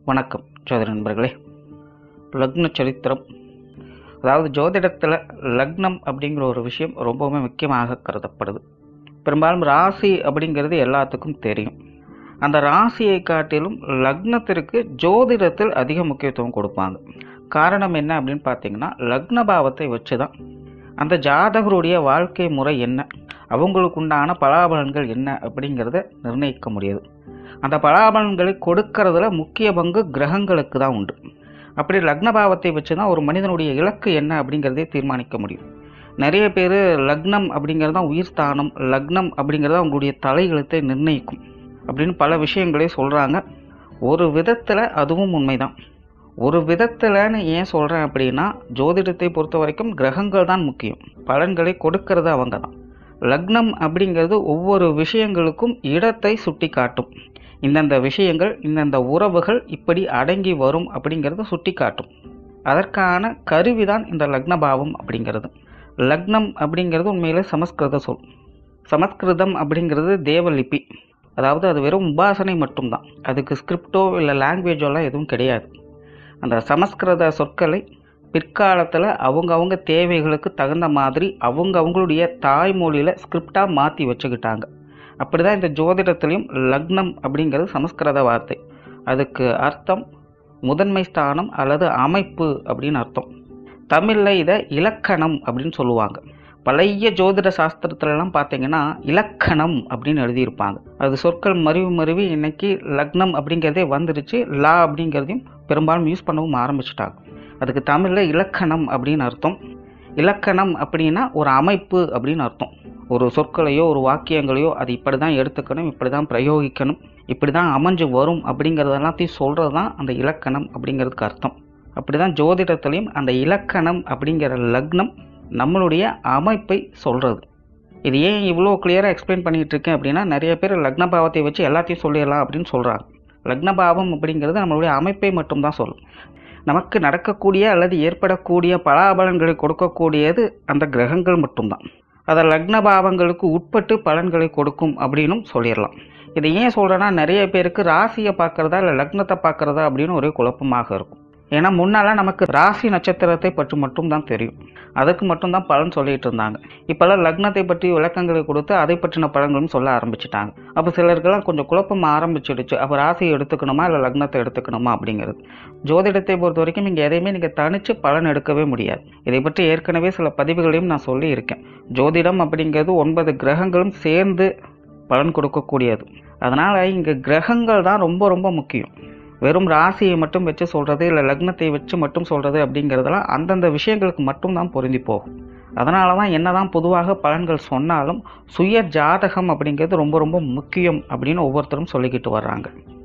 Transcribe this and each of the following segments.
வணக்கம் ஜோதிட நண்பர்களே லக்ன சரித்திரம் அதாவது ஜோதிடத்தில் லக்னம் அப்படிங்கிற ஒரு விஷயம் ரொம்பவுமே முக்கியமாக கருதப்படுது பெரும்பாலும் ராசி அப்படிங்கிறது எல்லாத்துக்கும் தெரியும் அந்த ராசியை காட்டிலும் லக்னத்திற்கு ஜோதிடத்தில் அதிக முக்கியத்துவம் கொடுப்பாங்க காரணம் என்ன அப்படின்னு பார்த்தீங்கன்னா லக்ன பாவத்தை வச்சு தான் அந்த ஜாதகருடைய வாழ்க்கை முறை என்ன அவங்களுக்கு உண்டான பலாபலன்கள் என்ன அப்படிங்கிறத நிர்ணயிக்க முடியாது அந்த பலாபலன்களை கொடுக்கறதுல முக்கிய பங்கு கிரகங்களுக்கு தான் உண்டு அப்படி லக்ன பாவத்தை வச்சு தான் ஒரு மனிதனுடைய இலக்கு என்ன அப்படிங்கிறதே தீர்மானிக்க முடியும் நிறைய பேர் லக்னம் அப்படிங்கிறது தான் உயிர் ஸ்தானம் லக்னம் அப்படிங்கிறது அவங்களுடைய தலையெழுத்தை நிர்ணயிக்கும் அப்படின்னு பல விஷயங்களே சொல்கிறாங்க ஒரு விதத்தில் அதுவும் உண்மைதான் ஒரு விதத்தில்னு ஏன் சொல்கிறேன் அப்படின்னா ஜோதிடத்தை பொறுத்த வரைக்கும் கிரகங்கள் தான் முக்கியம் பலன்களை கொடுக்கறது அவங்க தான் லக்னம் அப்படிங்கிறது ஒவ்வொரு விஷயங்களுக்கும் இடத்தை சுட்டி காட்டும் இந்தந்த விஷயங்கள் இந்தந்த உறவுகள் இப்படி அடங்கி வரும் அப்படிங்கிறத சுட்டி காட்டும் அதற்கான கருவி தான் இந்த லக்னபாவம் அப்படிங்கிறது லக்னம் அப்படிங்கிறது உண்மையிலே சமஸ்கிருத சொல் சமஸ்கிருதம் அப்படிங்கிறது தேவலிபி அதாவது அது வெறும் உபாசனை மட்டும்தான் அதுக்கு ஸ்கிரிப்டோ இல்லை லாங்குவேஜோலாம் எதுவும் கிடையாது அந்த சமஸ்கிருத சொற்களை பிற்காலத்தில் அவங்க அவங்க தேவைகளுக்கு தகுந்த மாதிரி அவங்க அவங்களுடைய தாய்மொழியில் ஸ்கிரிப்டாக மாற்றி வச்சுக்கிட்டாங்க அப்படி தான் இந்த ஜோதிடத்துலேயும் லக்னம் அப்படிங்கிறது சமஸ்கிருத வார்த்தை அதுக்கு அர்த்தம் முதன்மை ஸ்தானம் அல்லது அமைப்பு அப்படின்னு அர்த்தம் தமிழில் இதை இலக்கணம் அப்படின்னு சொல்லுவாங்க பழைய ஜோதிட சாஸ்திரத்துலலாம் பார்த்தீங்கன்னா இலக்கணம் அப்படின்னு எழுதியிருப்பாங்க அது சொற்கள் மருவி மருவி இன்னைக்கு லக்னம் அப்படிங்கிறதே வந்துருச்சு லா அப்படிங்கிறதையும் பெரும்பாலும் யூஸ் பண்ணவும் ஆரம்பிச்சிட்டாங்க அதுக்கு தமிழில் இலக்கணம் அப்படின்னு அர்த்தம் இலக்கணம் அப்படின்னா ஒரு அமைப்பு அப்படின்னு அர்த்தம் ஒரு சொற்களையோ ஒரு வாக்கியங்களையோ அது இப்படி தான் எடுத்துக்கணும் இப்படி தான் பிரயோகிக்கணும் இப்படி தான் அமைஞ்சு வரும் அப்படிங்கிறதெல்லாத்தையும் சொல்கிறது தான் அந்த இலக்கணம் அப்படிங்கிறதுக்கு அர்த்தம் அப்படி தான் ஜோதிடத்துலேயும் அந்த இலக்கணம் அப்படிங்கிற லக்னம் நம்மளுடைய அமைப்பை சொல்கிறது இது ஏன் இவ்வளோ கிளியராக எக்ஸ்பிளைன் பண்ணிகிட்டு இருக்கேன் அப்படின்னா நிறைய பேர் லக்ன பாவத்தை வச்சு எல்லாத்தையும் சொல்லிடலாம் அப்படின்னு சொல்கிறாங்க லக்ன பாவம் அப்படிங்கிறது நம்மளுடைய அமைப்பை மட்டும்தான் சொல்லும் நமக்கு நடக்கக்கூடிய அல்லது ஏற்படக்கூடிய பலாபலன்களை கொடுக்கக்கூடியது அந்த கிரகங்கள் மட்டும்தான் அதை லக்ன பாவங்களுக்கு உட்பட்டு பலன்களை கொடுக்கும் அப்படின்னும் சொல்லிடலாம் இதை ஏன் சொல்கிறேன்னா நிறைய பேருக்கு ராசியை பார்க்குறதா இல்லை லக்னத்தை பார்க்குறதா அப்படின்னு ஒரே குழப்பமாக இருக்கும் ஏன்னா முன்னாலாம் நமக்கு ராசி நட்சத்திரத்தை பற்றி மட்டும்தான் தெரியும் அதுக்கு மட்டும்தான் பலன் சொல்லிட்டு இருந்தாங்க இப்போல்லாம் லக்னத்தை பற்றி விளக்கங்களை கொடுத்து அதை பற்றின பலன்களும் சொல்ல ஆரம்பிச்சிட்டாங்க அப்போ சிலருக்கெல்லாம் கொஞ்சம் குழப்பம் ஆரம்பிச்சிடுச்சு அப்போ ராசியை எடுத்துக்கணுமா இல்லை லக்னத்தை எடுத்துக்கணுமா அப்படிங்கிறது ஜோதிடத்தை பொறுத்த வரைக்கும் இங்கே எதையுமே நீங்கள் தனித்து பலன் எடுக்கவே முடியாது இதை பற்றி ஏற்கனவே சில பதிவுகளையும் நான் சொல்லி இருக்கேன் ஜோதிடம் அப்படிங்கிறது ஒன்பது கிரகங்களும் சேர்ந்து பலன் கொடுக்கக்கூடியது அதனால் இங்கே கிரகங்கள் தான் ரொம்ப ரொம்ப முக்கியம் வெறும் ராசியை மட்டும் வச்சு சொல்கிறது இல்லை லக்னத்தை வச்சு மட்டும் சொல்கிறது அப்படிங்கிறதெல்லாம் அந்தந்த விஷயங்களுக்கு மட்டும்தான் பொருந்தி போகும் அதனால தான் என்ன தான் பொதுவாக பலன்கள் சொன்னாலும் சுய ஜாதகம் அப்படிங்கிறது ரொம்ப ரொம்ப முக்கியம் அப்படின்னு ஒவ்வொருத்தரும் சொல்லிக்கிட்டு வர்றாங்க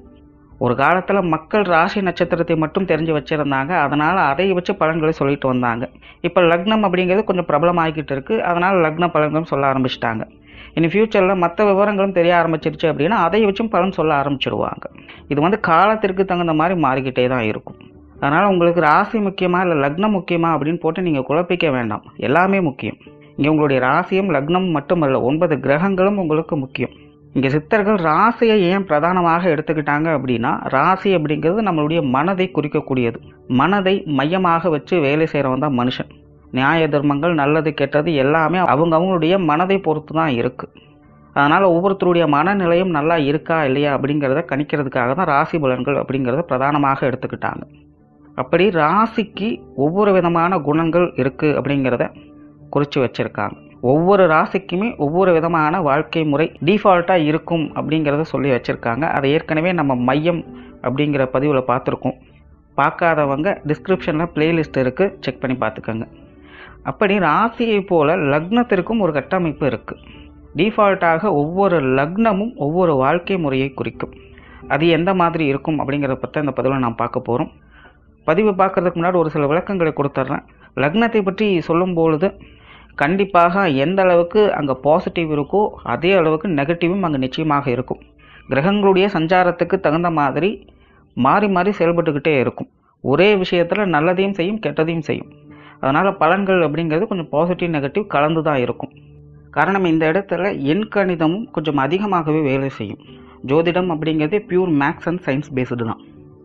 ஒரு காலத்தில் மக்கள் ராசி நட்சத்திரத்தை மட்டும் தெரிஞ்சு வச்சுருந்தாங்க அதனால் அதை வச்சு பலன்களை சொல்லிட்டு வந்தாங்க இப்போ லக்னம் அப்படிங்கிறது கொஞ்சம் பிரபலமாகிக்கிட்டு இருக்குது அதனால் லக்ன பலன்களும் சொல்ல ஆரம்பிச்சிட்டாங்க இனி ஃப்யூச்சரில் மற்ற விவரங்களும் தெரிய ஆரம்பிச்சிருச்சு அப்படின்னா அதை வச்சும் பலன் சொல்ல ஆரம்பிச்சிடுவாங்க இது வந்து காலத்திற்கு தகுந்த மாதிரி மாறிக்கிட்டே தான் இருக்கும் அதனால் உங்களுக்கு ராசி முக்கியமா இல்லை லக்னம் முக்கியமா அப்படின்னு போட்டு நீங்கள் குழப்பிக்க வேண்டாம் எல்லாமே முக்கியம் இங்கே உங்களுடைய ராசியும் லக்னம் மட்டுமல்ல ஒன்பது கிரகங்களும் உங்களுக்கு முக்கியம் இங்கே சித்தர்கள் ராசியை ஏன் பிரதானமாக எடுத்துக்கிட்டாங்க அப்படின்னா ராசி அப்படிங்கிறது நம்மளுடைய மனதை குறிக்கக்கூடியது மனதை மையமாக வச்சு வேலை செய்கிறவன் தான் மனுஷன் நியாய தர்மங்கள் நல்லது கெட்டது எல்லாமே அவங்க அவங்களுடைய மனதை பொறுத்து தான் இருக்குது அதனால் ஒவ்வொருத்தருடைய மனநிலையும் நல்லா இருக்கா இல்லையா அப்படிங்கிறத கணிக்கிறதுக்காக தான் ராசி பலன்கள் அப்படிங்கிறத பிரதானமாக எடுத்துக்கிட்டாங்க அப்படி ராசிக்கு ஒவ்வொரு விதமான குணங்கள் இருக்குது அப்படிங்கிறத குறித்து வச்சுருக்காங்க ஒவ்வொரு ராசிக்குமே ஒவ்வொரு விதமான வாழ்க்கை முறை டிஃபால்ட்டாக இருக்கும் அப்படிங்கிறத சொல்லி வச்சுருக்காங்க அதை ஏற்கனவே நம்ம மையம் அப்படிங்கிற பதிவில் பார்த்துருக்கோம் பார்க்காதவங்க டிஸ்கிரிப்ஷனில் பிளேலிஸ்ட் இருக்குது செக் பண்ணி பார்த்துக்கோங்க அப்படி ராசியை போல லக்னத்திற்கும் ஒரு கட்டமைப்பு இருக்குது டிஃபால்ட்டாக ஒவ்வொரு லக்னமும் ஒவ்வொரு வாழ்க்கை முறையை குறிக்கும் அது எந்த மாதிரி இருக்கும் அப்படிங்கிறத பற்றி இந்த பதிவில் நான் பார்க்க போகிறோம் பதிவு பார்க்குறதுக்கு முன்னாடி ஒரு சில விளக்கங்களை கொடுத்துட்றேன் லக்னத்தை பற்றி சொல்லும் பொழுது கண்டிப்பாக எந்த அளவுக்கு அங்கே பாசிட்டிவ் இருக்கோ அதே அளவுக்கு நெகட்டிவும் அங்கே நிச்சயமாக இருக்கும் கிரகங்களுடைய சஞ்சாரத்துக்கு தகுந்த மாதிரி மாறி மாறி செயல்பட்டுக்கிட்டே இருக்கும் ஒரே விஷயத்தில் நல்லதையும் செய்யும் கெட்டதையும் செய்யும் அதனால் பலன்கள் அப்படிங்கிறது கொஞ்சம் பாசிட்டிவ் நெகட்டிவ் கலந்து தான் இருக்கும் காரணம் இந்த இடத்துல எண் கணிதமும் கொஞ்சம் அதிகமாகவே வேலை செய்யும் ஜோதிடம் அப்படிங்கிறதே pure maths and science based தான்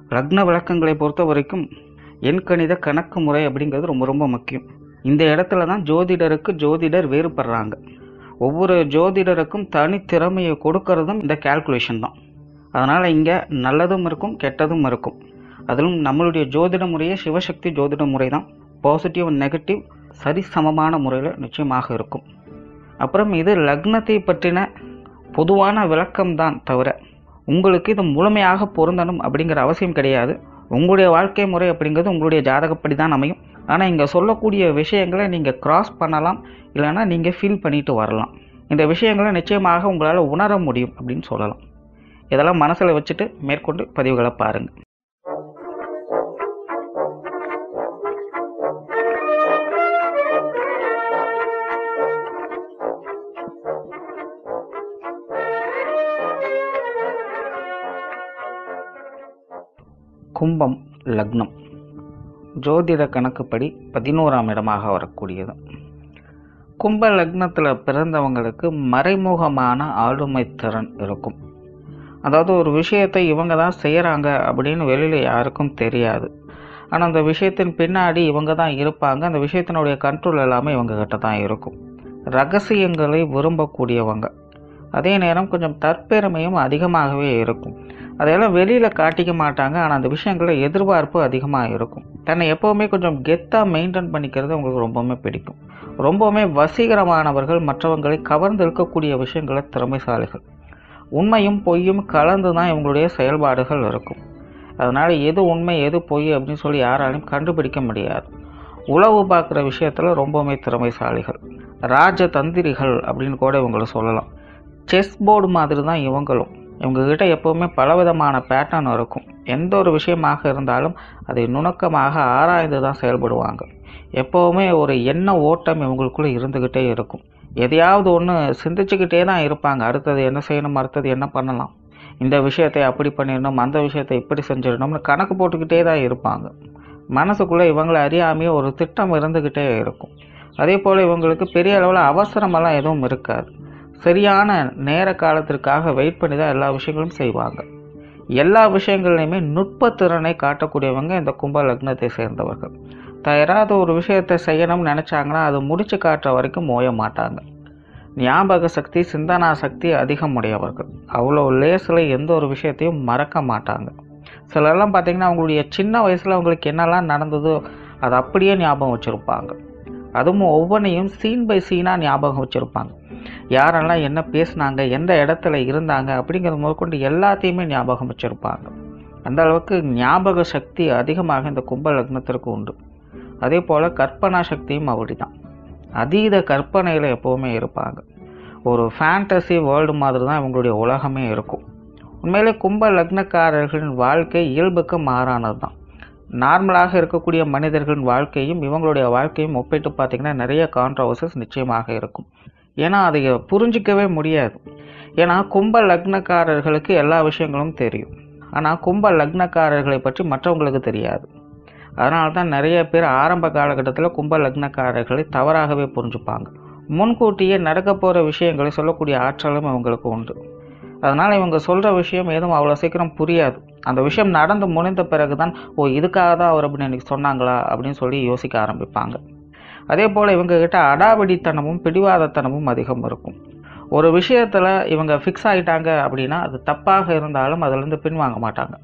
லக்ன விளக்கங்களை பொறுத்த வரைக்கும் எண்கணித கணக்கு முறை அப்படிங்கிறது ரொம்ப ரொம்ப முக்கியம் இந்த இடத்துல தான் ஜோதிடருக்கு ஜோதிடர் வேறுபடுறாங்க ஒவ்வொரு ஜோதிடருக்கும் தனித்திறமையை கொடுக்கறதும் இந்த கால்குலேஷன் தான் அதனால் இங்கே நல்லதும் இருக்கும் கெட்டதும் இருக்கும் அதிலும் நம்மளுடைய ஜோதிட முறையே சிவசக்தி ஜோதிட முறை தான் பாசிட்டிவ் நெகட்டிவ் சரிசமமான முறையில் நிச்சயமாக இருக்கும் அப்புறம் இது லக்னத்தை பற்றின பொதுவான விளக்கம்தான் தவிர உங்களுக்கு இது முழுமையாக பொருந்தணும் அப்படிங்கிற அவசியம் கிடையாது உங்களுடைய வாழ்க்கை முறை அப்படிங்கிறது உங்களுடைய ஜாதகப்படி தான் அமையும் ஆனால் இங்கே சொல்லக்கூடிய விஷயங்களை நீங்கள் கிராஸ் பண்ணலாம் இல்லைன்னா நீங்கள் ஃபீல் பண்ணிட்டு வரலாம் இந்த விஷயங்களை நிச்சயமாக உங்களால் உணர முடியும் அப்படின்னு சொல்லலாம் இதெல்லாம் மனசில் வச்சுட்டு மேற்கொண்டு பதிவுகளை பாருங்கள் கும்பம் லக்னம் ஜோதிட கணக்குப்படி பதினோராம் இடமாக வரக்கூடியது கும்ப லக்னத்தில் பிறந்தவங்களுக்கு மறைமுகமான ஆளுமை திறன் இருக்கும் அதாவது ஒரு விஷயத்தை இவங்க தான் செய்கிறாங்க அப்படின்னு வெளியில் யாருக்கும் தெரியாது ஆனால் அந்த விஷயத்தின் பின்னாடி இவங்க தான் இருப்பாங்க அந்த விஷயத்தினுடைய கண்ட்ரோல் எல்லாமே இவங்க கிட்ட தான் இருக்கும் ரகசியங்களை விரும்பக்கூடியவங்க அதே நேரம் கொஞ்சம் தற்பெருமையும் அதிகமாகவே இருக்கும் அதையெல்லாம் வெளியில் காட்டிக்க மாட்டாங்க ஆனால் அந்த விஷயங்களில் எதிர்பார்ப்பு அதிகமாக இருக்கும் தன்னை எப்போவுமே கொஞ்சம் கெத்தாக மெயின்டைன் பண்ணிக்கிறது அவங்களுக்கு ரொம்பவுமே பிடிக்கும் ரொம்பவுமே வசீகரமானவர்கள் மற்றவங்களை கவர்ந்து இருக்கக்கூடிய விஷயங்கள திறமைசாலிகள் உண்மையும் பொய்யும் கலந்து தான் இவங்களுடைய செயல்பாடுகள் இருக்கும் அதனால் எது உண்மை எது பொய் அப்படின்னு சொல்லி யாராலையும் கண்டுபிடிக்க முடியாது உளவு பார்க்குற விஷயத்தில் ரொம்பவுமே திறமைசாலிகள் ராஜதந்திரிகள் அப்படின்னு கூட இவங்களை சொல்லலாம் செஸ் போர்டு மாதிரி தான் இவங்களும் இவங்ககிட்ட எப்போவுமே பலவிதமான பேட்டர்ன் இருக்கும் எந்த ஒரு விஷயமாக இருந்தாலும் அதை நுணுக்கமாக ஆராய்ந்து தான் செயல்படுவாங்க எப்போவுமே ஒரு எண்ண ஓட்டம் இவங்களுக்குள்ளே இருந்துக்கிட்டே இருக்கும் எதையாவது ஒன்று சிந்திச்சுக்கிட்டே தான் இருப்பாங்க அடுத்தது என்ன செய்யணும் அடுத்தது என்ன பண்ணலாம் இந்த விஷயத்தை அப்படி பண்ணிடணும் அந்த விஷயத்தை இப்படி செஞ்சிடணும்னு கணக்கு போட்டுக்கிட்டே தான் இருப்பாங்க மனசுக்குள்ளே இவங்களை அறியாமையே ஒரு திட்டம் இருந்துக்கிட்டே இருக்கும் அதே போல் இவங்களுக்கு பெரிய அளவில் அவசரமெல்லாம் எதுவும் இருக்காது சரியான நேர காலத்திற்காக வெயிட் பண்ணி தான் எல்லா விஷயங்களும் செய்வாங்க எல்லா விஷயங்கள்லையுமே நுட்பத்திறனை காட்டக்கூடியவங்க இந்த கும்ப லக்னத்தை சேர்ந்தவர்கள் யாராவது ஒரு விஷயத்தை செய்யணும்னு நினச்சாங்கன்னா அது முடிச்சு காட்டுற வரைக்கும் ஓய மாட்டாங்க ஞாபக சக்தி சிந்தனா சக்தி அதிகம் உடையவர்கள் அவ்வளோ லேஸில் எந்த ஒரு விஷயத்தையும் மறக்க மாட்டாங்க சிலர்லாம் பார்த்திங்கன்னா அவங்களுடைய சின்ன வயசில் அவங்களுக்கு என்னெல்லாம் நடந்ததோ அதை அப்படியே ஞாபகம் வச்சுருப்பாங்க அதுவும் ஒவ்வொன்றையும் சீன் பை சீனாக ஞாபகம் வச்சுருப்பாங்க யாரெல்லாம் என்ன பேசினாங்க எந்த இடத்துல இருந்தாங்க அப்படிங்கிறது முதற்கொண்டு எல்லாத்தையுமே ஞாபகம் வச்சுருப்பாங்க அந்த அளவுக்கு ஞாபக சக்தி அதிகமாக இந்த கும்ப லக்னத்திற்கு உண்டு அதே போல் கற்பனா சக்தியும் அப்படி தான் அதீத கற்பனையில் எப்போவுமே இருப்பாங்க ஒரு ஃபேண்டசி வேர்ல்டு மாதிரி தான் இவங்களுடைய உலகமே இருக்கும் உண்மையிலே கும்ப லக்னக்காரர்களின் வாழ்க்கை இயல்புக்கு மாறானது தான் நார்மலாக இருக்கக்கூடிய மனிதர்களின் வாழ்க்கையும் இவங்களுடைய வாழ்க்கையும் ஒப்பிட்டு பார்த்திங்கன்னா நிறைய கான்ட்ரவர்சஸ் நிச்சயமாக இருக்கும் ஏன்னா அதை புரிஞ்சிக்கவே முடியாது ஏன்னா கும்ப லக்னக்காரர்களுக்கு எல்லா விஷயங்களும் தெரியும் ஆனால் கும்ப லக்னக்காரர்களை பற்றி மற்றவங்களுக்கு தெரியாது அதனால தான் நிறைய பேர் ஆரம்ப காலகட்டத்தில் கும்ப லக்னக்காரர்களை தவறாகவே புரிஞ்சுப்பாங்க முன்கூட்டியே நடக்க போகிற விஷயங்களை சொல்லக்கூடிய ஆற்றலும் இவங்களுக்கு உண்டு அதனால் இவங்க சொல்கிற விஷயம் எதுவும் அவ்வளோ சீக்கிரம் புரியாது அந்த விஷயம் நடந்து முடிந்த பிறகு தான் ஓ இதுக்காக தான் அவர் அப்படின்னு எனக்கு சொன்னாங்களா அப்படின்னு சொல்லி யோசிக்க ஆரம்பிப்பாங்க அதே போல் இவங்ககிட்ட அடாவடித்தனமும் பிடிவாதத்தனமும் அதிகம் இருக்கும் ஒரு விஷயத்தில் இவங்க ஃபிக்ஸ் ஆகிட்டாங்க அப்படின்னா அது தப்பாக இருந்தாலும் அதிலிருந்து பின்வாங்க மாட்டாங்க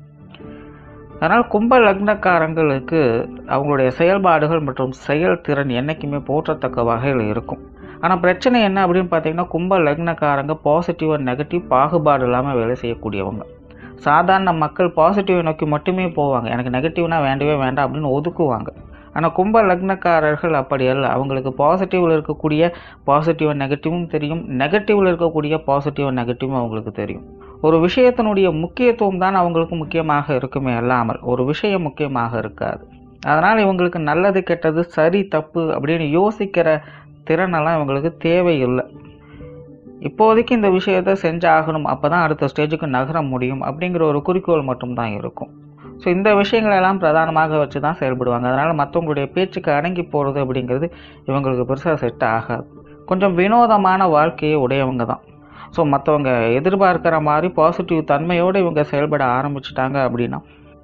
அதனால் கும்ப லக்னக்காரங்களுக்கு அவங்களுடைய செயல்பாடுகள் மற்றும் செயல்திறன் என்றைக்குமே போற்றத்தக்க வகையில் இருக்கும் ஆனால் பிரச்சனை என்ன அப்படின்னு பார்த்தீங்கன்னா கும்ப லக்னக்காரங்க பாசிட்டிவ் அண்ட் நெகட்டிவ் பாகுபாடு இல்லாமல் வேலை செய்யக்கூடியவங்க சாதாரண மக்கள் பாசிட்டிவை நோக்கி மட்டுமே போவாங்க எனக்கு நெகட்டிவ்னா வேண்டவே வேண்டாம் அப்படின்னு ஒதுக்குவாங்க ஆனால் கும்ப லக்னக்காரர்கள் அப்படி அல்ல அவங்களுக்கு பாசிட்டிவில் இருக்கக்கூடிய பாசிட்டிவ் நெகட்டிவும் தெரியும் நெகட்டிவில் இருக்கக்கூடிய பாசிட்டிவ் நெகட்டிவும் அவங்களுக்கு தெரியும் ஒரு விஷயத்தினுடைய முக்கியத்துவம் தான் அவங்களுக்கு முக்கியமாக இருக்குமே அல்லாமல் ஒரு விஷயம் முக்கியமாக இருக்காது அதனால் இவங்களுக்கு நல்லது கெட்டது சரி தப்பு அப்படின்னு யோசிக்கிற திறனெல்லாம் இவங்களுக்கு தேவையில்லை இப்போதைக்கு இந்த விஷயத்தை செஞ்சாகணும் அப்போ தான் அடுத்த ஸ்டேஜுக்கு நகர முடியும் அப்படிங்கிற ஒரு குறிக்கோள் மட்டும்தான் இருக்கும் ஸோ இந்த விஷயங்களெல்லாம் பிரதானமாக வச்சு தான் செயல்படுவாங்க அதனால் மற்றவங்களுடைய பேச்சுக்கு அடங்கி போகிறது அப்படிங்கிறது இவங்களுக்கு பெருசாக செட் ஆகாது கொஞ்சம் வினோதமான வாழ்க்கையை உடையவங்க தான் ஸோ மற்றவங்க எதிர்பார்க்குற மாதிரி பாசிட்டிவ் தன்மையோடு இவங்க செயல்பட ஆரம்பிச்சிட்டாங்க அப்படின்னா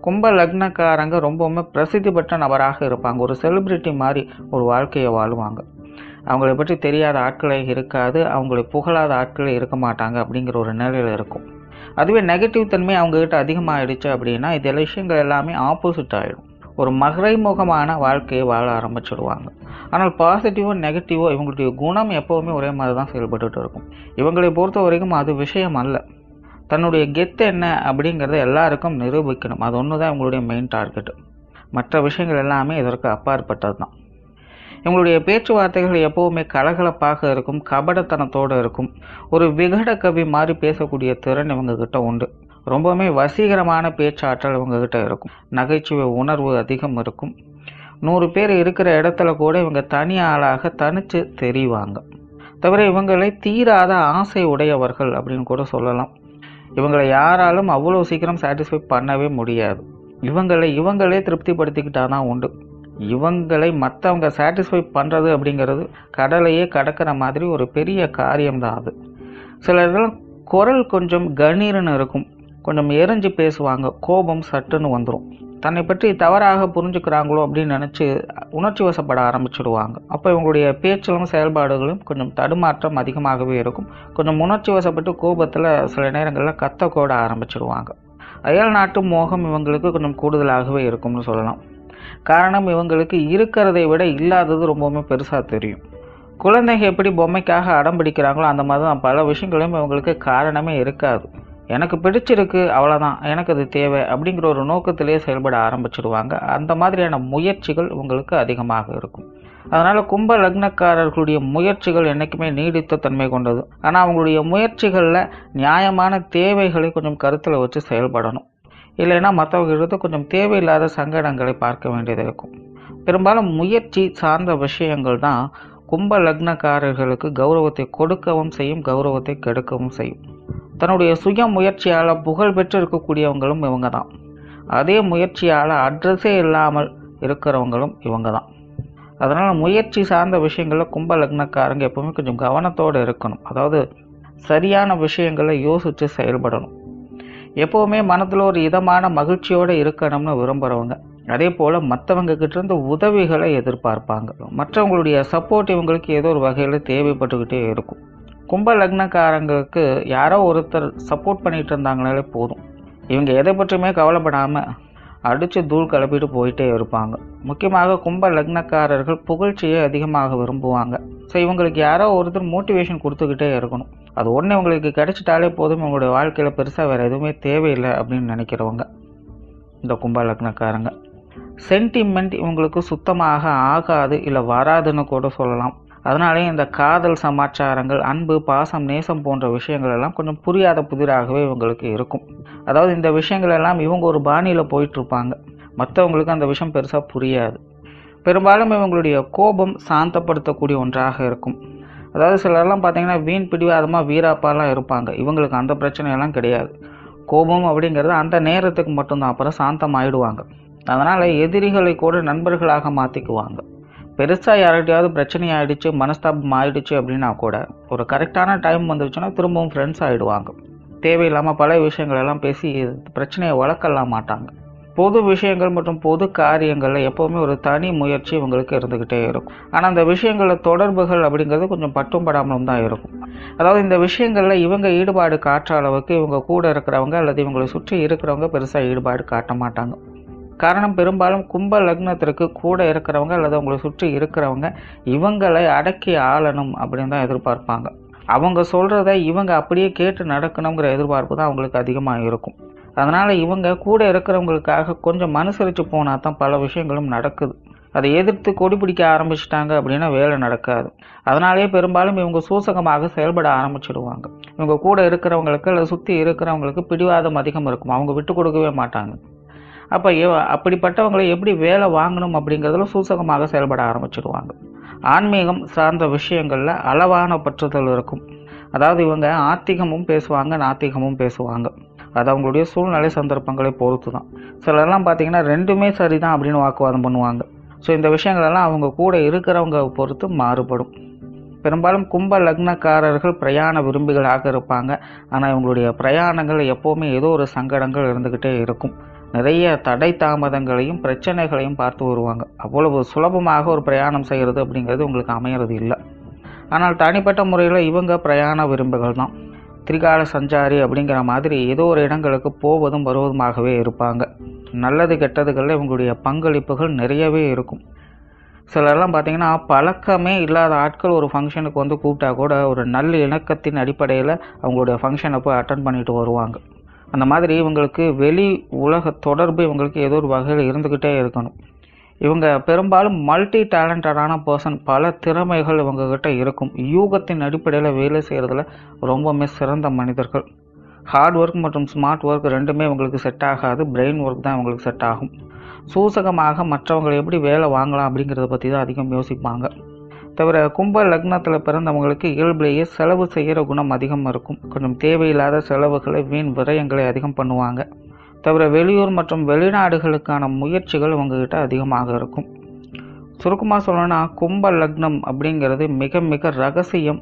கும்ப லக்னக்காரங்க ரொம்பவுமே பிரசித்தி பெற்ற நபராக இருப்பாங்க ஒரு செலிபிரிட்டி மாதிரி ஒரு வாழ்க்கையை வாழுவாங்க அவங்கள பற்றி தெரியாத ஆட்களே இருக்காது அவங்களை புகழாத ஆட்களே இருக்க மாட்டாங்க அப்படிங்கிற ஒரு நிலையில் இருக்கும் அதுவே நெகட்டிவ் தன்மை அவங்கக்கிட்ட அதிகமாகிடுச்சு அப்படின்னா இது எல்லா விஷயங்கள் எல்லாமே ஆப்போசிட் ஆகிடும் ஒரு மறைமுகமான வாழ்க்கையை வாழ ஆரம்பிச்சிடுவாங்க ஆனால் பாசிட்டிவோ நெகட்டிவோ இவங்களுடைய குணம் எப்போவுமே ஒரே மாதிரி தான் செயல்பட்டுட்டு இருக்கும் இவங்களை பொறுத்த வரைக்கும் அது விஷயம் அல்ல தன்னுடைய கெத்து என்ன அப்படிங்கிறத எல்லாருக்கும் நிரூபிக்கணும் அது ஒன்று தான் இவங்களுடைய மெயின் டார்கெட் மற்ற விஷயங்கள் எல்லாமே இதற்கு அப்பாற்பட்டது தான் இவங்களுடைய பேச்சுவார்த்தைகள் எப்போவுமே கலகலப்பாக இருக்கும் கபடத்தனத்தோடு இருக்கும் ஒரு விகட கவி மாதிரி பேசக்கூடிய திறன் இவங்கக்கிட்ட உண்டு ரொம்பவுமே வசீகரமான பேச்சாற்றல் இவங்கக்கிட்ட இருக்கும் நகைச்சுவை உணர்வு அதிகம் இருக்கும் நூறு பேர் இருக்கிற இடத்துல கூட இவங்க தனி ஆளாக தனித்து தெரிவாங்க தவிர இவங்களை தீராத ஆசை உடையவர்கள் அப்படின்னு கூட சொல்லலாம் இவங்களை யாராலும் அவ்வளோ சீக்கிரம் சாட்டிஸ்ஃபை பண்ணவே முடியாது இவங்களை இவங்களே திருப்திப்படுத்திக்கிட்டா தான் உண்டு இவங்களை மற்றவங்க சாட்டிஸ்ஃபை பண்ணுறது அப்படிங்கிறது கடலையே கடக்கிற மாதிரி ஒரு பெரிய காரியம்தான் அது சிலர்கள் குரல் கொஞ்சம் கணீர்னு இருக்கும் கொஞ்சம் எரிஞ்சு பேசுவாங்க கோபம் சட்டுன்னு வந்துடும் தன்னை பற்றி தவறாக புரிஞ்சுக்கிறாங்களோ அப்படின்னு நினச்சி உணர்ச்சி வசப்பட ஆரம்பிச்சிடுவாங்க அப்போ இவங்களுடைய பேச்சிலும் செயல்பாடுகளும் கொஞ்சம் தடுமாற்றம் அதிகமாகவே இருக்கும் கொஞ்சம் உணர்ச்சி வசப்பட்டு கோபத்தில் சில நேரங்களில் கத்த கூட ஆரம்பிச்சிடுவாங்க அயல் நாட்டு மோகம் இவங்களுக்கு கொஞ்சம் கூடுதலாகவே இருக்கும்னு சொல்லலாம் காரணம் இவங்களுக்கு இருக்கிறதை விட இல்லாதது ரொம்பவுமே பெருசாக தெரியும் குழந்தைங்க எப்படி பொம்மைக்காக அடம் பிடிக்கிறாங்களோ அந்த மாதிரி தான் பல விஷயங்களையும் இவங்களுக்கு காரணமே இருக்காது எனக்கு பிடிச்சிருக்கு அவ்வளோதான் எனக்கு அது தேவை அப்படிங்கிற ஒரு நோக்கத்திலே செயல்பட ஆரம்பிச்சிடுவாங்க அந்த மாதிரியான முயற்சிகள் உங்களுக்கு அதிகமாக இருக்கும் அதனால் கும்ப லக்னக்காரர்களுடைய முயற்சிகள் என்றைக்குமே நீடித்த தன்மை கொண்டது ஆனால் அவங்களுடைய முயற்சிகளில் நியாயமான தேவைகளை கொஞ்சம் கருத்தில் வச்சு செயல்படணும் இல்லைன்னா மற்றவர்களிடத்து கொஞ்சம் தேவையில்லாத சங்கடங்களை பார்க்க வேண்டியது இருக்கும் பெரும்பாலும் முயற்சி சார்ந்த விஷயங்கள் தான் கும்ப லக்னக்காரர்களுக்கு கௌரவத்தை கொடுக்கவும் செய்யும் கௌரவத்தை கெடுக்கவும் செய்யும் தன்னுடைய சுய முயற்சியால் புகழ் பெற்று இருக்கக்கூடியவங்களும் இவங்க தான் அதே முயற்சியால் அட்ரஸே இல்லாமல் இருக்கிறவங்களும் இவங்க தான் அதனால் முயற்சி சார்ந்த விஷயங்களில் கும்ப லக்னக்காரங்க எப்பவுமே கொஞ்சம் கவனத்தோடு இருக்கணும் அதாவது சரியான விஷயங்களை யோசித்து செயல்படணும் எப்போவுமே மனதில் ஒரு இதமான மகிழ்ச்சியோடு இருக்கணும்னு விரும்புகிறவங்க அதே போல் மற்றவங்க கிட்டேருந்து உதவிகளை எதிர்பார்ப்பாங்க மற்றவங்களுடைய சப்போர்ட் இவங்களுக்கு ஏதோ ஒரு வகையில் தேவைப்பட்டுக்கிட்டே இருக்கும் கும்ப லக்னக்காரங்களுக்கு யாரோ ஒருத்தர் சப்போர்ட் பண்ணிட்டு இருந்தாங்கனாலே போதும் இவங்க எதை பற்றியுமே கவலைப்படாமல் அடித்து தூள் கிளப்பிட்டு போயிட்டே இருப்பாங்க முக்கியமாக கும்ப லக்னக்காரர்கள் புகழ்ச்சியை அதிகமாக விரும்புவாங்க ஸோ இவங்களுக்கு யாரோ ஒருத்தர் மோட்டிவேஷன் கொடுத்துக்கிட்டே இருக்கணும் அது ஒன்று இவங்களுக்கு கிடைச்சிட்டாலே போதும் இவங்களுடைய வாழ்க்கையில் பெருசாக வேறு எதுவுமே தேவையில்லை அப்படின்னு நினைக்கிறவங்க இந்த கும்ப லக்னக்காரங்க சென்டிமெண்ட் இவங்களுக்கு சுத்தமாக ஆகாது இல்லை வராதுன்னு கூட சொல்லலாம் அதனாலே இந்த காதல் சமாச்சாரங்கள் அன்பு பாசம் நேசம் போன்ற விஷயங்கள் எல்லாம் கொஞ்சம் புரியாத புதிராகவே இவங்களுக்கு இருக்கும் அதாவது இந்த விஷயங்கள் எல்லாம் இவங்க ஒரு பாணியில் போயிட்டுருப்பாங்க மற்றவங்களுக்கு அந்த விஷயம் பெருசாக புரியாது பெரும்பாலும் இவங்களுடைய கோபம் சாந்தப்படுத்தக்கூடிய ஒன்றாக இருக்கும் அதாவது சிலர்லாம் பார்த்தீங்கன்னா வீண் பிடிவாதமாக வீராப்பாலாம் இருப்பாங்க இவங்களுக்கு அந்த பிரச்சனையெல்லாம் கிடையாது கோபம் அப்படிங்கிறது அந்த நேரத்துக்கு மட்டும்தான் அப்புறம் சாந்தம் ஆயிடுவாங்க அதனால் எதிரிகளை கூட நண்பர்களாக மாற்றிக்குவாங்க பெருசாக யார்கிட்டயாவது பிரச்சனை ஆகிடுச்சு மனஸ்தாபம் ஆயிடுச்சு அப்படின்னா கூட ஒரு கரெக்டான டைம் வந்துருச்சுன்னா திரும்பவும் ஃப்ரெண்ட்ஸ் ஆகிடுவாங்க தேவையில்லாமல் பல விஷயங்கள் எல்லாம் பேசி பிரச்சனையை வளர்க்கலாம் மாட்டாங்க பொது விஷயங்கள் மற்றும் பொது காரியங்களில் எப்போவுமே ஒரு தனி முயற்சி இவங்களுக்கு இருந்துக்கிட்டே இருக்கும் ஆனால் அந்த விஷயங்களில் தொடர்புகள் அப்படிங்கிறது கொஞ்சம் பட்டும் படாமலும் தான் இருக்கும் அதாவது இந்த விஷயங்களில் இவங்க ஈடுபாடு காட்டுற அளவுக்கு இவங்க கூட இருக்கிறவங்க அல்லது இவங்களை சுற்றி இருக்கிறவங்க பெருசாக ஈடுபாடு காட்ட மாட்டாங்க காரணம் பெரும்பாலும் கும்ப லக்னத்திற்கு கூட இருக்கிறவங்க அல்லது அவங்களை சுற்றி இருக்கிறவங்க இவங்களை அடக்கி ஆளணும் அப்படின்னு தான் எதிர்பார்ப்பாங்க அவங்க சொல்கிறத இவங்க அப்படியே கேட்டு நடக்கணுங்கிற எதிர்பார்ப்பு தான் அவங்களுக்கு அதிகமாக இருக்கும் அதனால் இவங்க கூட இருக்கிறவங்களுக்காக கொஞ்சம் மனுசரித்து போனால் தான் பல விஷயங்களும் நடக்குது அதை எதிர்த்து கொடி பிடிக்க ஆரம்பிச்சிட்டாங்க அப்படின்னா வேலை நடக்காது அதனாலேயே பெரும்பாலும் இவங்க சூசகமாக செயல்பட ஆரம்பிச்சிடுவாங்க இவங்க கூட இருக்கிறவங்களுக்கு அல்லது சுற்றி இருக்கிறவங்களுக்கு பிடிவாதம் அதிகம் இருக்கும் அவங்க விட்டு கொடுக்கவே மாட்டாங்க அப்போ அப்படிப்பட்டவங்களை எப்படி வேலை வாங்கணும் அப்படிங்கிறதுல சூசகமாக செயல்பட ஆரம்பிச்சிடுவாங்க ஆன்மீகம் சார்ந்த விஷயங்களில் அளவான பற்றுதல் இருக்கும் அதாவது இவங்க ஆத்திகமும் பேசுவாங்க நாத்திகமும் பேசுவாங்க அது அவங்களுடைய சூழ்நிலை சந்தர்ப்பங்களை பொறுத்து தான் சிலர்லாம் பார்த்தீங்கன்னா ரெண்டுமே சரிதான் அப்படின்னு வாக்குவாதம் பண்ணுவாங்க ஸோ இந்த விஷயங்களெல்லாம் அவங்க கூட இருக்கிறவங்க பொறுத்து மாறுபடும் பெரும்பாலும் கும்ப லக்னக்காரர்கள் பிரயாண விரும்பிகளாக இருப்பாங்க ஆனால் இவங்களுடைய பிரயாணங்கள் எப்போவுமே ஏதோ ஒரு சங்கடங்கள் இருந்துக்கிட்டே இருக்கும் நிறைய தடை தாமதங்களையும் பிரச்சனைகளையும் பார்த்து வருவாங்க அவ்வளவு சுலபமாக ஒரு பிரயாணம் செய்கிறது அப்படிங்கிறது உங்களுக்கு அமையிறது இல்லை ஆனால் தனிப்பட்ட முறையில் இவங்க பிரயாண விரும்புகள் தான் திரிகால சஞ்சாரி அப்படிங்கிற மாதிரி ஏதோ ஒரு இடங்களுக்கு போவதும் வருவதுமாகவே இருப்பாங்க நல்லது கெட்டதுகளில் இவங்களுடைய பங்களிப்புகள் நிறையவே இருக்கும் சிலர்லாம் பார்த்தீங்கன்னா பழக்கமே இல்லாத ஆட்கள் ஒரு ஃபங்க்ஷனுக்கு வந்து கூப்பிட்டா கூட ஒரு நல்ல இணக்கத்தின் அடிப்படையில் அவங்களுடைய ஃபங்க்ஷனை போய் அட்டன் பண்ணிட்டு வருவாங்க அந்த மாதிரி இவங்களுக்கு வெளி உலக தொடர்பு இவங்களுக்கு ஏதோ ஒரு வகையில் இருந்துக்கிட்டே இருக்கணும் இவங்க பெரும்பாலும் மல்டி டேலண்டடான பர்சன் பல திறமைகள் இவங்கக்கிட்ட இருக்கும் யூகத்தின் அடிப்படையில் வேலை செய்கிறதுல ரொம்பவுமே சிறந்த மனிதர்கள் ஹார்ட் ஒர்க் மற்றும் ஸ்மார்ட் ஒர்க் ரெண்டுமே இவங்களுக்கு செட் ஆகாது பிரெயின் ஒர்க் தான் இவங்களுக்கு செட் ஆகும் சூசகமாக மற்றவங்களை எப்படி வேலை வாங்கலாம் அப்படிங்கிறத பற்றி தான் அதிகம் யோசிப்பாங்க தவிர கும்ப லக்னத்தில் பிறந்தவங்களுக்கு இயல்பிலேயே செலவு செய்கிற குணம் அதிகம் இருக்கும் கொஞ்சம் தேவையில்லாத செலவுகளை வீண் விரயங்களை அதிகம் பண்ணுவாங்க தவிர வெளியூர் மற்றும் வெளிநாடுகளுக்கான முயற்சிகள் இவங்ககிட்ட அதிகமாக இருக்கும் சுருக்கமாக சொல்லணும்னா கும்ப லக்னம் அப்படிங்கிறது மிக மிக ரகசியம்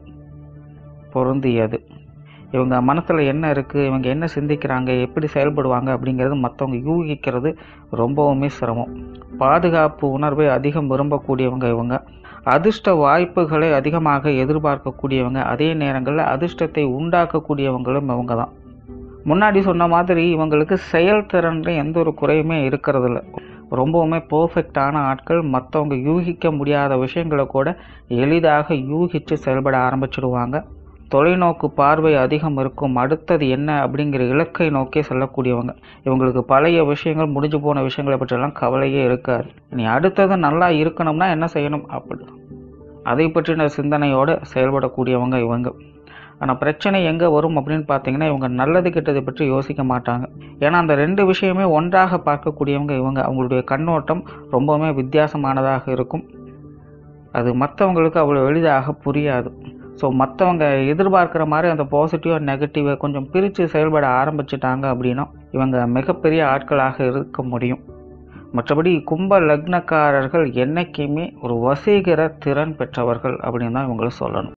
பொருந்தியது இவங்க மனசில் என்ன இருக்குது இவங்க என்ன சிந்திக்கிறாங்க எப்படி செயல்படுவாங்க அப்படிங்கிறது மற்றவங்க யூகிக்கிறது ரொம்பவுமே சிரமம் பாதுகாப்பு உணர்வை அதிகம் விரும்பக்கூடியவங்க இவங்க அதிர்ஷ்ட வாய்ப்புகளை அதிகமாக எதிர்பார்க்கக்கூடியவங்க அதே நேரங்களில் அதிர்ஷ்டத்தை உண்டாக்கக்கூடியவங்களும் இவங்க தான் முன்னாடி சொன்ன மாதிரி இவங்களுக்கு செயல்திறன்ல எந்த ஒரு குறையுமே இருக்கிறதில்ல ரொம்பவுமே பர்ஃபெக்டான ஆட்கள் மற்றவங்க யூகிக்க முடியாத விஷயங்களை கூட எளிதாக யூகித்து செயல்பட ஆரம்பிச்சிடுவாங்க தொலைநோக்கு பார்வை அதிகம் இருக்கும் அடுத்தது என்ன அப்படிங்கிற இலக்கை நோக்கி செல்லக்கூடியவங்க இவங்களுக்கு பழைய விஷயங்கள் முடிஞ்சு போன விஷயங்களை பற்றியெல்லாம் கவலையே இருக்காது இனி அடுத்தது நல்லா இருக்கணும்னா என்ன செய்யணும் அப்படி அதை பற்றின சிந்தனையோடு செயல்படக்கூடியவங்க இவங்க ஆனால் பிரச்சனை எங்கே வரும் அப்படின்னு பார்த்தீங்கன்னா இவங்க நல்லது கெட்டதை பற்றி யோசிக்க மாட்டாங்க ஏன்னா அந்த ரெண்டு விஷயமே ஒன்றாக பார்க்கக்கூடியவங்க இவங்க அவங்களுடைய கண்ணோட்டம் ரொம்பவுமே வித்தியாசமானதாக இருக்கும் அது மற்றவங்களுக்கு அவ்வளோ எளிதாக புரியாது ஸோ மற்றவங்க எதிர்பார்க்குற மாதிரி அந்த பாசிட்டிவ் நெகட்டிவை கொஞ்சம் பிரித்து செயல்பட ஆரம்பிச்சிட்டாங்க அப்படின்னா இவங்க மிகப்பெரிய ஆட்களாக இருக்க முடியும் மற்றபடி கும்ப லக்னக்காரர்கள் என்றைக்குமே ஒரு வசீகர திறன் பெற்றவர்கள் அப்படின்னு தான் இவங்களை சொல்லணும்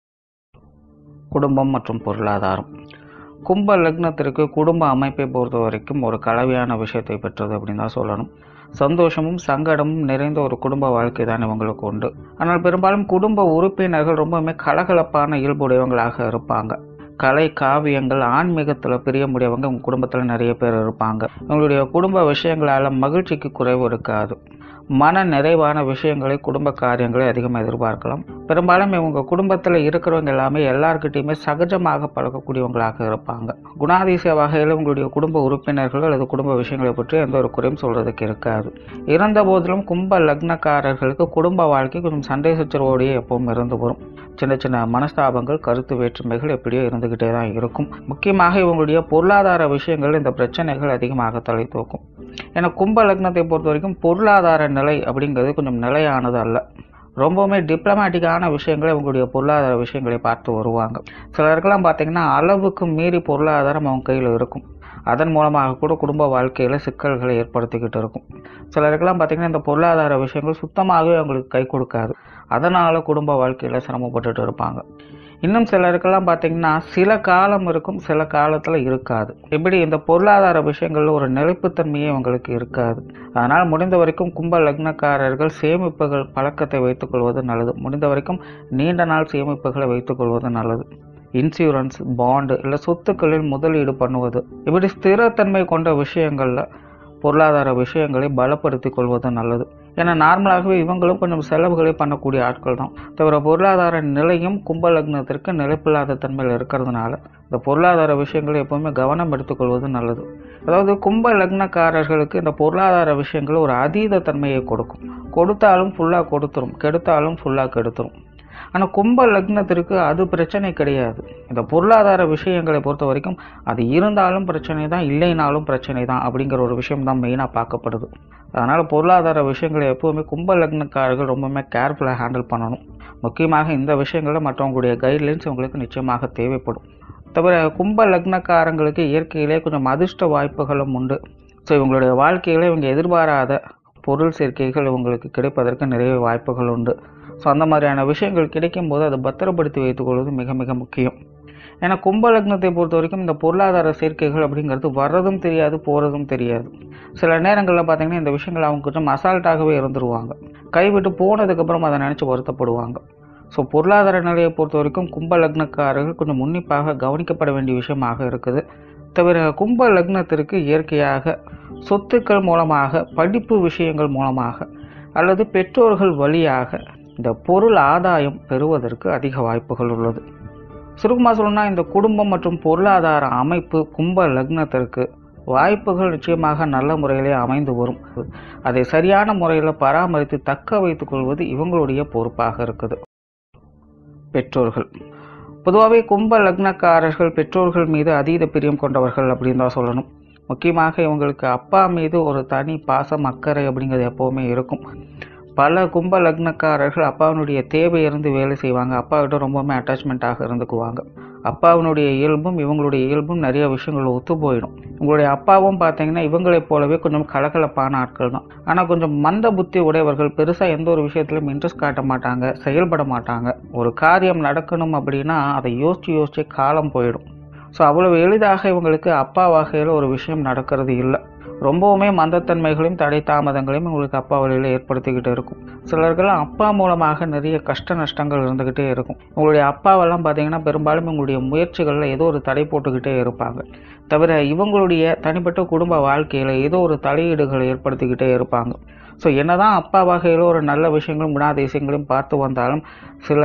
குடும்பம் மற்றும் பொருளாதாரம் கும்ப லக்னத்திற்கு குடும்ப அமைப்பை பொறுத்த வரைக்கும் ஒரு கலவையான விஷயத்தை பெற்றது அப்படின்னு தான் சொல்லணும் சந்தோஷமும் சங்கடமும் நிறைந்த ஒரு குடும்ப வாழ்க்கை தான் இவங்களுக்கு உண்டு ஆனால் பெரும்பாலும் குடும்ப உறுப்பினர்கள் ரொம்பவுமே கலகலப்பான இயல்புடையவங்களாக இருப்பாங்க கலை காவியங்கள் ஆன்மீகத்தில் பிரியமுடையவங்க உங்கள் குடும்பத்தில் நிறைய பேர் இருப்பாங்க உங்களுடைய குடும்ப விஷயங்களால் மகிழ்ச்சிக்கு குறைவு இருக்காது மன நிறைவான விஷயங்களை குடும்ப காரியங்களை அதிகமாக எதிர்பார்க்கலாம் பெரும்பாலும் இவங்க குடும்பத்தில் இருக்கிறவங்க எல்லாமே எல்லாருக்கிட்டையுமே சகஜமாக பழகக்கூடியவங்களாக இருப்பாங்க குணாதிசய வகையில் உங்களுடைய குடும்ப உறுப்பினர்கள் அல்லது குடும்ப விஷயங்களை பற்றி எந்த ஒரு குறையும் சொல்றதுக்கு இருக்காது இருந்த போதிலும் கும்ப லக்னக்காரர்களுக்கு குடும்ப வாழ்க்கை கொஞ்சம் சண்டை சச்சரவோடையே எப்பவும் இருந்து வரும் சின்ன சின்ன மனஸ்தாபங்கள் கருத்து வேற்றுமைகள் எப்படியோ இருந்துக்கிட்டே தான் இருக்கும் முக்கியமாக இவங்களுடைய பொருளாதார விஷயங்கள் இந்த பிரச்சனைகள் அதிகமாக தலை தூக்கும் ஏன்னா கும்ப லக்னத்தை பொறுத்த வரைக்கும் பொருளாதார நிலை அப்படிங்கிறது கொஞ்சம் நிலையானது அல்ல ரொம்பவுமே டிப்ளமேட்டிக்கான விஷயங்களை இவங்களுடைய பொருளாதார விஷயங்களை பார்த்து வருவாங்க சிலருக்கெல்லாம் பார்த்தீங்கன்னா அளவுக்கு மீறி பொருளாதாரம் அவங்க கையில் இருக்கும் அதன் மூலமாக கூட குடும்ப வாழ்க்கையில் சிக்கல்களை ஏற்படுத்திக்கிட்டு இருக்கும் சிலருக்கெல்லாம் பார்த்தீங்கன்னா இந்த பொருளாதார விஷயங்கள் சுத்தமாகவே அவங்களுக்கு கை கொடுக்காது அதனால் குடும்ப வாழ்க்கையில் சிரமப்பட்டுட்டு இருப்பாங்க இன்னும் சிலருக்கெல்லாம் பார்த்தீங்கன்னா சில காலம் இருக்கும் சில காலத்தில் இருக்காது இப்படி இந்த பொருளாதார விஷயங்களில் ஒரு நிலைப்புத்தன்மையே அவங்களுக்கு இருக்காது அதனால் முடிந்த வரைக்கும் கும்ப லக்னக்காரர்கள் சேமிப்புகள் பழக்கத்தை வைத்துக்கொள்வது நல்லது முடிந்த வரைக்கும் நீண்ட நாள் சேமிப்புகளை வைத்துக்கொள்வது நல்லது இன்சூரன்ஸ் பாண்டு இல்லை சொத்துக்களில் முதலீடு பண்ணுவது இப்படி ஸ்திரத்தன்மை கொண்ட விஷயங்களில் பொருளாதார விஷயங்களை பலப்படுத்திக் கொள்வது நல்லது ஏன்னா நார்மலாகவே இவங்களும் கொஞ்சம் செலவுகளை பண்ணக்கூடிய ஆட்கள் தான் தவிர பொருளாதார நிலையும் கும்ப லக்னத்திற்கு நிலைப்பில்லாத தன்மையில் இருக்கிறதுனால இந்த பொருளாதார விஷயங்களை எப்பவுமே கவனம் எடுத்துக்கொள்வது நல்லது அதாவது கும்ப லக்னக்காரர்களுக்கு இந்த பொருளாதார விஷயங்கள் ஒரு அதீத தன்மையை கொடுக்கும் கொடுத்தாலும் ஃபுல்லாக கொடுத்துரும் கெடுத்தாலும் ஃபுல்லாக கெடுத்துரும் ஆனால் கும்ப லக்னத்திற்கு அது பிரச்சனை கிடையாது இந்த பொருளாதார விஷயங்களை பொறுத்த வரைக்கும் அது இருந்தாலும் பிரச்சனை தான் இல்லைனாலும் பிரச்சனை தான் அப்படிங்கிற ஒரு விஷயம் தான் மெயினாக பார்க்கப்படுது அதனால் பொருளாதார விஷயங்களை எப்போவுமே கும்ப லக்னக்காரர்கள் ரொம்பவுமே கேர்ஃபுல்லாக ஹேண்டில் பண்ணணும் முக்கியமாக இந்த விஷயங்களில் மற்றவங்களுடைய கைட்லைன்ஸ் உங்களுக்கு நிச்சயமாக தேவைப்படும் தவிர கும்ப லக்னக்காரங்களுக்கு இயற்கையிலே கொஞ்சம் அதிர்ஷ்ட வாய்ப்புகளும் உண்டு ஸோ இவங்களுடைய வாழ்க்கையில் இவங்க எதிர்பாராத பொருள் சேர்க்கைகள் இவங்களுக்கு கிடைப்பதற்கு நிறைய வாய்ப்புகள் உண்டு ஸோ அந்த மாதிரியான விஷயங்கள் கிடைக்கும்போது அதை பத்திரப்படுத்தி வைத்துக்கொள்வது மிக மிக முக்கியம் ஏன்னா கும்ப லக்னத்தை பொறுத்த வரைக்கும் இந்த பொருளாதார சேர்க்கைகள் அப்படிங்கிறது வர்றதும் தெரியாது போகிறதும் தெரியாது சில நேரங்களில் பார்த்தீங்கன்னா இந்த விஷயங்கள் அவங்க கொஞ்சம் அசால்ட்டாகவே இருந்துருவாங்க கைவிட்டு போனதுக்கப்புறம் அதை நினச்சி வருத்தப்படுவாங்க ஸோ பொருளாதார நிலையை பொறுத்த வரைக்கும் கும்ப லக்னக்காரர்கள் கொஞ்சம் உன்னிப்பாக கவனிக்கப்பட வேண்டிய விஷயமாக இருக்குது தவிர கும்ப லக்னத்திற்கு இயற்கையாக சொத்துக்கள் மூலமாக படிப்பு விஷயங்கள் மூலமாக அல்லது பெற்றோர்கள் வழியாக இந்த பொருள் ஆதாயம் பெறுவதற்கு அதிக வாய்ப்புகள் உள்ளது சுருக்கமாக சொல்லணும்னா இந்த குடும்பம் மற்றும் பொருளாதார அமைப்பு கும்ப லக்னத்திற்கு வாய்ப்புகள் நிச்சயமாக நல்ல முறையிலே அமைந்து வரும் அதை சரியான முறையில் பராமரித்து தக்க வைத்துக் கொள்வது இவங்களுடைய பொறுப்பாக இருக்குது பெற்றோர்கள் பொதுவாகவே கும்ப லக்னக்காரர்கள் பெற்றோர்கள் மீது அதீத பிரியம் கொண்டவர்கள் அப்படின்னு தான் சொல்லணும் முக்கியமாக இவங்களுக்கு அப்பா மீது ஒரு தனி பாசம் அக்கறை அப்படிங்கிறது எப்போவுமே இருக்கும் பல கும்ப லக்னக்காரர்கள் அப்பாவினுடைய தேவை இருந்து வேலை செய்வாங்க அப்பாவிட்ட ரொம்பவுமே அட்டாச்மெண்ட்டாக இருந்துக்குவாங்க அப்பாவினுடைய இயல்பும் இவங்களுடைய இயல்பும் நிறைய விஷயங்கள் ஒத்து போயிடும் உங்களுடைய அப்பாவும் பார்த்தீங்கன்னா இவங்களைப் போலவே கொஞ்சம் கலகலப்பான ஆட்கள் தான் ஆனால் கொஞ்சம் மந்த புத்தி உடையவர்கள் பெருசாக எந்த ஒரு விஷயத்திலும் இன்ட்ரெஸ்ட் காட்ட மாட்டாங்க செயல்பட மாட்டாங்க ஒரு காரியம் நடக்கணும் அப்படின்னா அதை யோசிச்சு யோசிச்சு காலம் போயிடும் ஸோ அவ்வளவு எளிதாக இவங்களுக்கு அப்பா வகையில் ஒரு விஷயம் நடக்கிறது இல்லை ரொம்பவுமே மந்தத்தன்மைகளையும் தடை தாமதங்களையும் உங்களுக்கு அப்பா வழியில் ஏற்படுத்திக்கிட்டு இருக்கும் சிலர்கள்லாம் அப்பா மூலமாக நிறைய கஷ்ட நஷ்டங்கள் இருந்துக்கிட்டே இருக்கும் உங்களுடைய அப்பாவெல்லாம் பார்த்தீங்கன்னா பெரும்பாலும் உங்களுடைய முயற்சிகளில் ஏதோ ஒரு தடை போட்டுக்கிட்டே இருப்பாங்க தவிர இவங்களுடைய தனிப்பட்ட குடும்ப வாழ்க்கையில் ஏதோ ஒரு தலையீடுகளை ஏற்படுத்திக்கிட்டே இருப்பாங்க ஸோ என்னதான் அப்பா வகையில் ஒரு நல்ல விஷயங்களும் குணாதிசயங்களையும் பார்த்து வந்தாலும் சில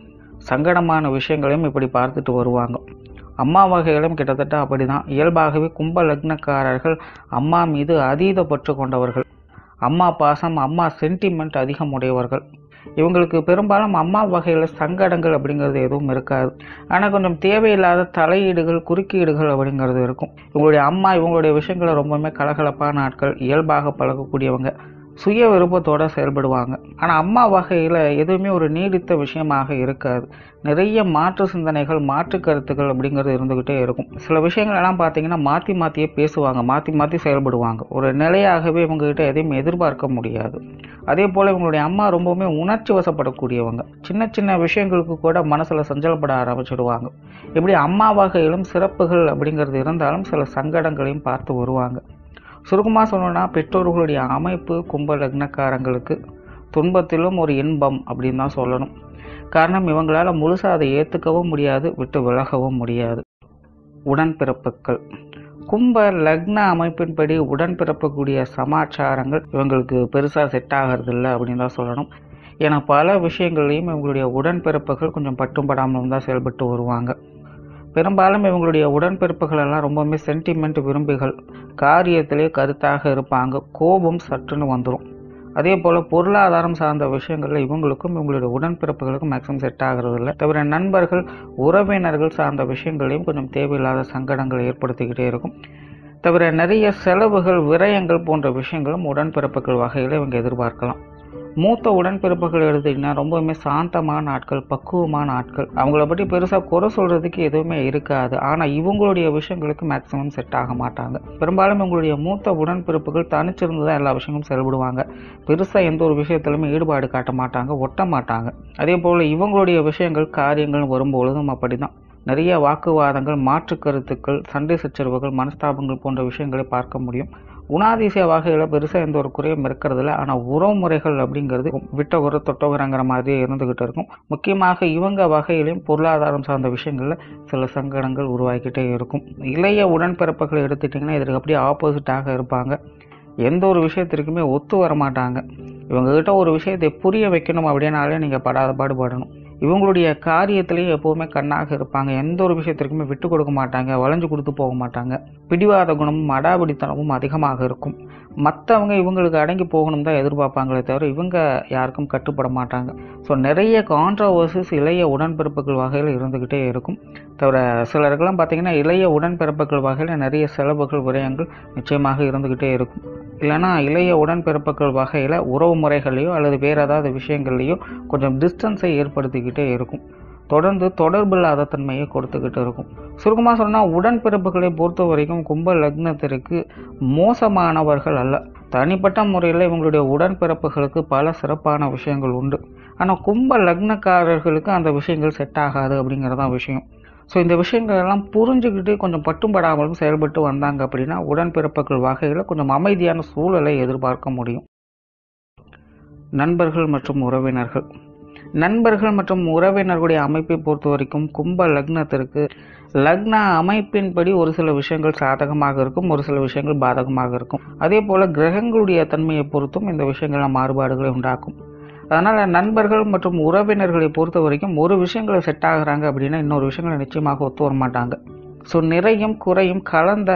சங்கடமான விஷயங்களையும் இப்படி பார்த்துட்டு வருவாங்க அம்மா வகையிலும் கிட்டத்தட்ட அப்படிதான் இயல்பாகவே கும்ப லக்னக்காரர்கள் அம்மா மீது அதீத பற்று கொண்டவர்கள் அம்மா பாசம் அம்மா சென்டிமெண்ட் அதிகம் உடையவர்கள் இவங்களுக்கு பெரும்பாலும் அம்மா வகையில் சங்கடங்கள் அப்படிங்கிறது எதுவும் இருக்காது ஆனால் கொஞ்சம் தேவையில்லாத தலையீடுகள் குறுக்கீடுகள் அப்படிங்கிறது இருக்கும் இவங்களுடைய அம்மா இவங்களுடைய விஷயங்களை ரொம்பவுமே கலகலப்பான ஆட்கள் இயல்பாக பழகக்கூடியவங்க சுய விருப்பத்தோடு செயல்படுவாங்க ஆனால் அம்மா வகையில் எதுவுமே ஒரு நீடித்த விஷயமாக இருக்காது நிறைய மாற்று சிந்தனைகள் மாற்று கருத்துக்கள் அப்படிங்கிறது இருந்துக்கிட்டே இருக்கும் சில விஷயங்கள் எல்லாம் பார்த்தீங்கன்னா மாற்றி மாற்றியே பேசுவாங்க மாற்றி மாற்றி செயல்படுவாங்க ஒரு நிலையாகவே இவங்ககிட்ட எதையும் எதிர்பார்க்க முடியாது அதே போல் இவங்களுடைய அம்மா ரொம்பவுமே உணர்ச்சி வசப்படக்கூடியவங்க சின்ன சின்ன விஷயங்களுக்கு கூட மனசில் சஞ்சலப்பட ஆரம்பிச்சிடுவாங்க இப்படி அம்மா வகையிலும் சிறப்புகள் அப்படிங்கிறது இருந்தாலும் சில சங்கடங்களையும் பார்த்து வருவாங்க சுருக்கமாக சொல்லணும்னா பெற்றோர்களுடைய அமைப்பு கும்ப லக்னக்காரங்களுக்கு துன்பத்திலும் ஒரு இன்பம் அப்படின்னு தான் சொல்லணும் காரணம் இவங்களால் முழுசாக அதை ஏற்றுக்கவும் முடியாது விட்டு விலகவும் முடியாது உடன்பிறப்புகள் கும்ப லக்ன அமைப்பின்படி உடன்பிறப்பக்கூடிய சமாச்சாரங்கள் இவங்களுக்கு பெருசாக செட் ஆகிறதில்ல அப்படின்னு தான் சொல்லணும் ஏன்னா பல விஷயங்கள்லையும் இவங்களுடைய உடன்பிறப்புகள் கொஞ்சம் பட்டும் படாமலும் தான் செயல்பட்டு வருவாங்க பெரும்பாலும் இவங்களுடைய உடன்பிறப்புகள் எல்லாம் ரொம்பவுமே சென்டிமெண்ட் விரும்பிகள் காரியத்திலே கருத்தாக இருப்பாங்க கோபம் சற்றுன்னு வந்துடும் அதே போல் பொருளாதாரம் சார்ந்த விஷயங்களில் இவங்களுக்கும் இவங்களுடைய உடன்பிறப்புகளுக்கும் மேக்ஸிமம் செட் ஆகிறது இல்லை தவிர நண்பர்கள் உறவினர்கள் சார்ந்த விஷயங்களையும் கொஞ்சம் தேவையில்லாத சங்கடங்களை ஏற்படுத்திக்கிட்டே இருக்கும் தவிர நிறைய செலவுகள் விரயங்கள் போன்ற விஷயங்களும் உடன்பிறப்புகள் வகையில் இவங்க எதிர்பார்க்கலாம் மூத்த உடன்பிறப்புகள் எடுத்துக்கிட்டிங்கன்னா ரொம்பவுமே சாந்தமான ஆட்கள் பக்குவமான ஆட்கள் அவங்கள பற்றி பெருசாக குறை சொல்கிறதுக்கு எதுவுமே இருக்காது ஆனால் இவங்களுடைய விஷயங்களுக்கு மேக்ஸிமம் செட் ஆக மாட்டாங்க பெரும்பாலும் இவங்களுடைய மூத்த உடன்பிறப்புகள் தனிச்சிருந்து தான் எல்லா விஷயங்களும் செயல்படுவாங்க பெருசாக எந்த ஒரு விஷயத்திலுமே ஈடுபாடு காட்ட மாட்டாங்க ஒட்ட மாட்டாங்க அதே போல் இவங்களுடைய விஷயங்கள் காரியங்கள் வரும்பொழுதும் அப்படி தான் நிறைய வாக்குவாதங்கள் மாற்று கருத்துக்கள் சண்டை சச்சரவுகள் மனஸ்தாபங்கள் போன்ற விஷயங்களை பார்க்க முடியும் குணாதிசய வகையில் பெருசாக எந்த ஒரு குறையும் இருக்கிறதில்ல ஆனால் உறவுமுறைகள் அப்படிங்கிறது விட்ட உர தொட்டவரங்கிற மாதிரியே இருந்துக்கிட்டு இருக்கும் முக்கியமாக இவங்க வகையிலையும் பொருளாதாரம் சார்ந்த விஷயங்களில் சில சங்கடங்கள் உருவாக்கிட்டே இருக்கும் இளைய உடன்பிறப்புகளை எடுத்துட்டிங்கன்னா இதற்கு அப்படியே ஆப்போசிட்டாக இருப்பாங்க எந்த ஒரு விஷயத்திற்குமே ஒத்து வர மாட்டாங்க இவங்ககிட்ட ஒரு விஷயத்தை புரிய வைக்கணும் அப்படின்னாலே நீங்கள் படாத பாடுபடணும் இவங்களுடைய காரியத்திலேயே எப்போவுமே கண்ணாக இருப்பாங்க எந்த ஒரு விஷயத்திற்குமே விட்டு கொடுக்க மாட்டாங்க வளைஞ்சு கொடுத்து போக மாட்டாங்க பிடிவாத குணமும் அடாபிடித்தனமும் அதிகமாக இருக்கும் மற்றவங்க இவங்களுக்கு அடங்கி போகணும் தான் எதிர்பார்ப்பாங்களே தவிர இவங்க யாருக்கும் கட்டுப்பட மாட்டாங்க ஸோ நிறைய கான்ட்ரவர்சஸ் இளைய உடன்பிறப்புகள் வகையில் இருந்துக்கிட்டே இருக்கும் தவிர சிலருக்கெல்லாம் பார்த்தீங்கன்னா இளைய உடன்பிறப்புகள் வகையில் நிறைய செலவுகள் விரயங்கள் நிச்சயமாக இருந்துக்கிட்டே இருக்கும் இல்லைன்னா இளைய உடன்பிறப்புகள் வகையில் உறவு முறைகள்லையோ அல்லது வேறு ஏதாவது விஷயங்கள்லையோ கொஞ்சம் டிஸ்டன்ஸை ஏற்படுத்திக்கிட்டே இருக்கும் தொடர்ந்து தொடர்பில்லாத தன்மையை கொடுத்துக்கிட்டு இருக்கும் சுருக்கமாக சொன்னால் உடன்பிறப்புகளை பொறுத்த வரைக்கும் கும்ப லக்னத்திற்கு மோசமானவர்கள் அல்ல தனிப்பட்ட முறையில் இவங்களுடைய உடன்பிறப்புகளுக்கு பல சிறப்பான விஷயங்கள் உண்டு ஆனால் கும்ப லக்னக்காரர்களுக்கு அந்த விஷயங்கள் செட் ஆகாது அப்படிங்கிறதான் விஷயம் ஸோ இந்த விஷயங்கள் எல்லாம் புரிஞ்சுக்கிட்டு கொஞ்சம் பட்டும் படாமலும் செயல்பட்டு வந்தாங்க அப்படின்னா உடன்பிறப்புகள் வகையில் கொஞ்சம் அமைதியான சூழலை எதிர்பார்க்க முடியும் நண்பர்கள் மற்றும் உறவினர்கள் நண்பர்கள் மற்றும் உறவினர்களுடைய அமைப்பை பொறுத்த வரைக்கும் கும்ப லக்னத்திற்கு லக்ன அமைப்பின்படி ஒரு சில விஷயங்கள் சாதகமாக இருக்கும் ஒரு சில விஷயங்கள் பாதகமாக இருக்கும் அதே போல கிரகங்களுடைய தன்மையை பொறுத்தும் இந்த விஷயங்கள் மாறுபாடுகளை உண்டாக்கும் அதனால் நண்பர்கள் மற்றும் உறவினர்களை பொறுத்த வரைக்கும் ஒரு விஷயங்களை செட் ஆகுறாங்க அப்படின்னா இன்னொரு விஷயங்களை நிச்சயமாக ஒத்து வர மாட்டாங்க ஸோ நிறையும் குறையும் கலந்த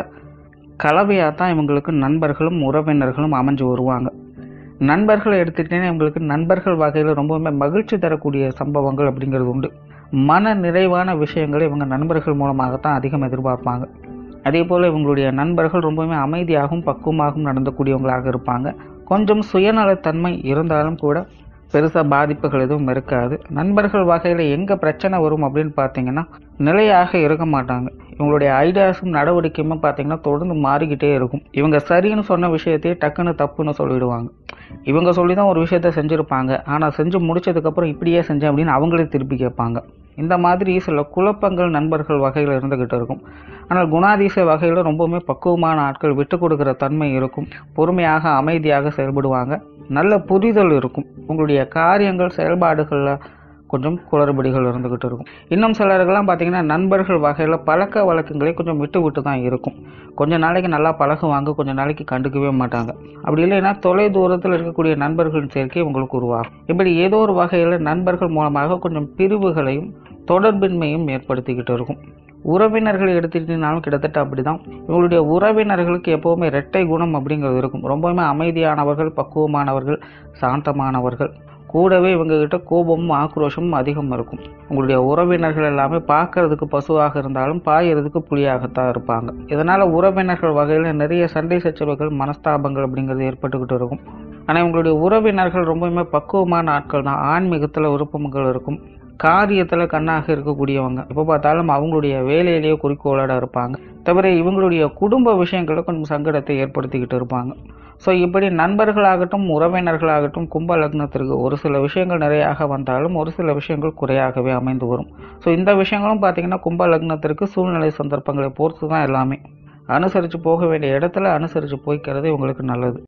கலவையாக தான் இவங்களுக்கு நண்பர்களும் உறவினர்களும் அமைஞ்சு வருவாங்க நண்பர்களை எடுத்துக்கிட்டேன்னா இவங்களுக்கு நண்பர்கள் வகையில் ரொம்பவுமே மகிழ்ச்சி தரக்கூடிய சம்பவங்கள் அப்படிங்கிறது உண்டு மன நிறைவான விஷயங்களை இவங்க நண்பர்கள் மூலமாகத்தான் அதிகம் எதிர்பார்ப்பாங்க அதே போல் இவங்களுடைய நண்பர்கள் ரொம்பவுமே அமைதியாகவும் பக்குவமாகவும் நடந்தக்கூடியவங்களாக இருப்பாங்க கொஞ்சம் சுயநலத்தன்மை இருந்தாலும் கூட பெருசாக பாதிப்புகள் எதுவும் இருக்காது நண்பர்கள் வகையில் எங்கே பிரச்சனை வரும் அப்படின்னு பார்த்தீங்கன்னா நிலையாக இருக்க மாட்டாங்க இவங்களுடைய ஐடியாஸும் நடவடிக்கையுமே பார்த்தீங்கன்னா தொடர்ந்து மாறிக்கிட்டே இருக்கும் இவங்க சரின்னு சொன்ன விஷயத்தையே டக்குன்னு தப்புன்னு சொல்லிடுவாங்க இவங்க சொல்லி தான் ஒரு விஷயத்த செஞ்சுருப்பாங்க ஆனால் செஞ்சு முடிச்சதுக்கப்புறம் இப்படியே செஞ்சேன் அப்படின்னு அவங்களே திருப்பி கேட்பாங்க இந்த மாதிரி சில குழப்பங்கள் நண்பர்கள் வகையில் இருந்துக்கிட்டு இருக்கும் ஆனால் குணாதிசய வகையில் ரொம்பவுமே பக்குவமான ஆட்கள் விட்டு கொடுக்குற தன்மை இருக்கும் பொறுமையாக அமைதியாக செயல்படுவாங்க நல்ல புரிதல் இருக்கும் உங்களுடைய காரியங்கள் செயல்பாடுகளில் கொஞ்சம் குளறுபடிகள் இருந்துக்கிட்டு இருக்கும் இன்னும் சிலருக்கெல்லாம் பார்த்தீங்கன்னா நண்பர்கள் வகையில் பழக்க வழக்கங்களே கொஞ்சம் விட்டு விட்டு தான் இருக்கும் கொஞ்ச நாளைக்கு நல்லா பழகுவாங்க கொஞ்ச நாளைக்கு கண்டுக்கவே மாட்டாங்க அப்படி இல்லைன்னா தொலை தூரத்தில் இருக்கக்கூடிய நண்பர்களின் சேர்க்கை உங்களுக்கு உருவாகும் இப்படி ஏதோ ஒரு வகையில் நண்பர்கள் மூலமாக கொஞ்சம் பிரிவுகளையும் தொடர்பின்மையும் ஏற்படுத்திக்கிட்டு இருக்கும் உறவினர்கள் எடுத்துக்கிட்டீங்கனாலும் கிட்டத்தட்ட அப்படிதான் இவங்களுடைய உறவினர்களுக்கு எப்போவுமே இரட்டை குணம் அப்படிங்கிறது இருக்கும் ரொம்பவுமே அமைதியானவர்கள் பக்குவமானவர்கள் சாந்தமானவர்கள் கூடவே இவங்ககிட்ட கோபமும் ஆக்ரோஷமும் அதிகம் இருக்கும் உங்களுடைய உறவினர்கள் எல்லாமே பார்க்கறதுக்கு பசுவாக இருந்தாலும் பாயறதுக்கு புலியாகத்தான் இருப்பாங்க இதனால் உறவினர்கள் வகையில் நிறைய சண்டை சச்சரவுகள் மனஸ்தாபங்கள் அப்படிங்கிறது ஏற்பட்டுக்கிட்டு இருக்கும் ஆனால் இவங்களுடைய உறவினர்கள் ரொம்பவுமே பக்குவமான ஆட்கள் தான் ஆன்மீகத்தில் விருப்பங்கள் இருக்கும் காரியத்தில் கண்ணாக இருக்கக்கூடியவங்க எப்போ பார்த்தாலும் அவங்களுடைய வேலையிலேயே குறிக்கோளோட இருப்பாங்க தவிர இவங்களுடைய குடும்ப விஷயங்களில் கொஞ்சம் சங்கடத்தை ஏற்படுத்திக்கிட்டு இருப்பாங்க ஸோ இப்படி நண்பர்களாகட்டும் உறவினர்களாகட்டும் கும்ப லக்னத்திற்கு ஒரு சில விஷயங்கள் நிறையாக வந்தாலும் ஒரு சில விஷயங்கள் குறையாகவே அமைந்து வரும் ஸோ இந்த விஷயங்களும் பார்த்தீங்கன்னா கும்ப லக்னத்திற்கு சூழ்நிலை சந்தர்ப்பங்களை பொறுத்து தான் எல்லாமே அனுசரித்து போக வேண்டிய இடத்துல அனுசரித்து போய்க்கிறது உங்களுக்கு நல்லது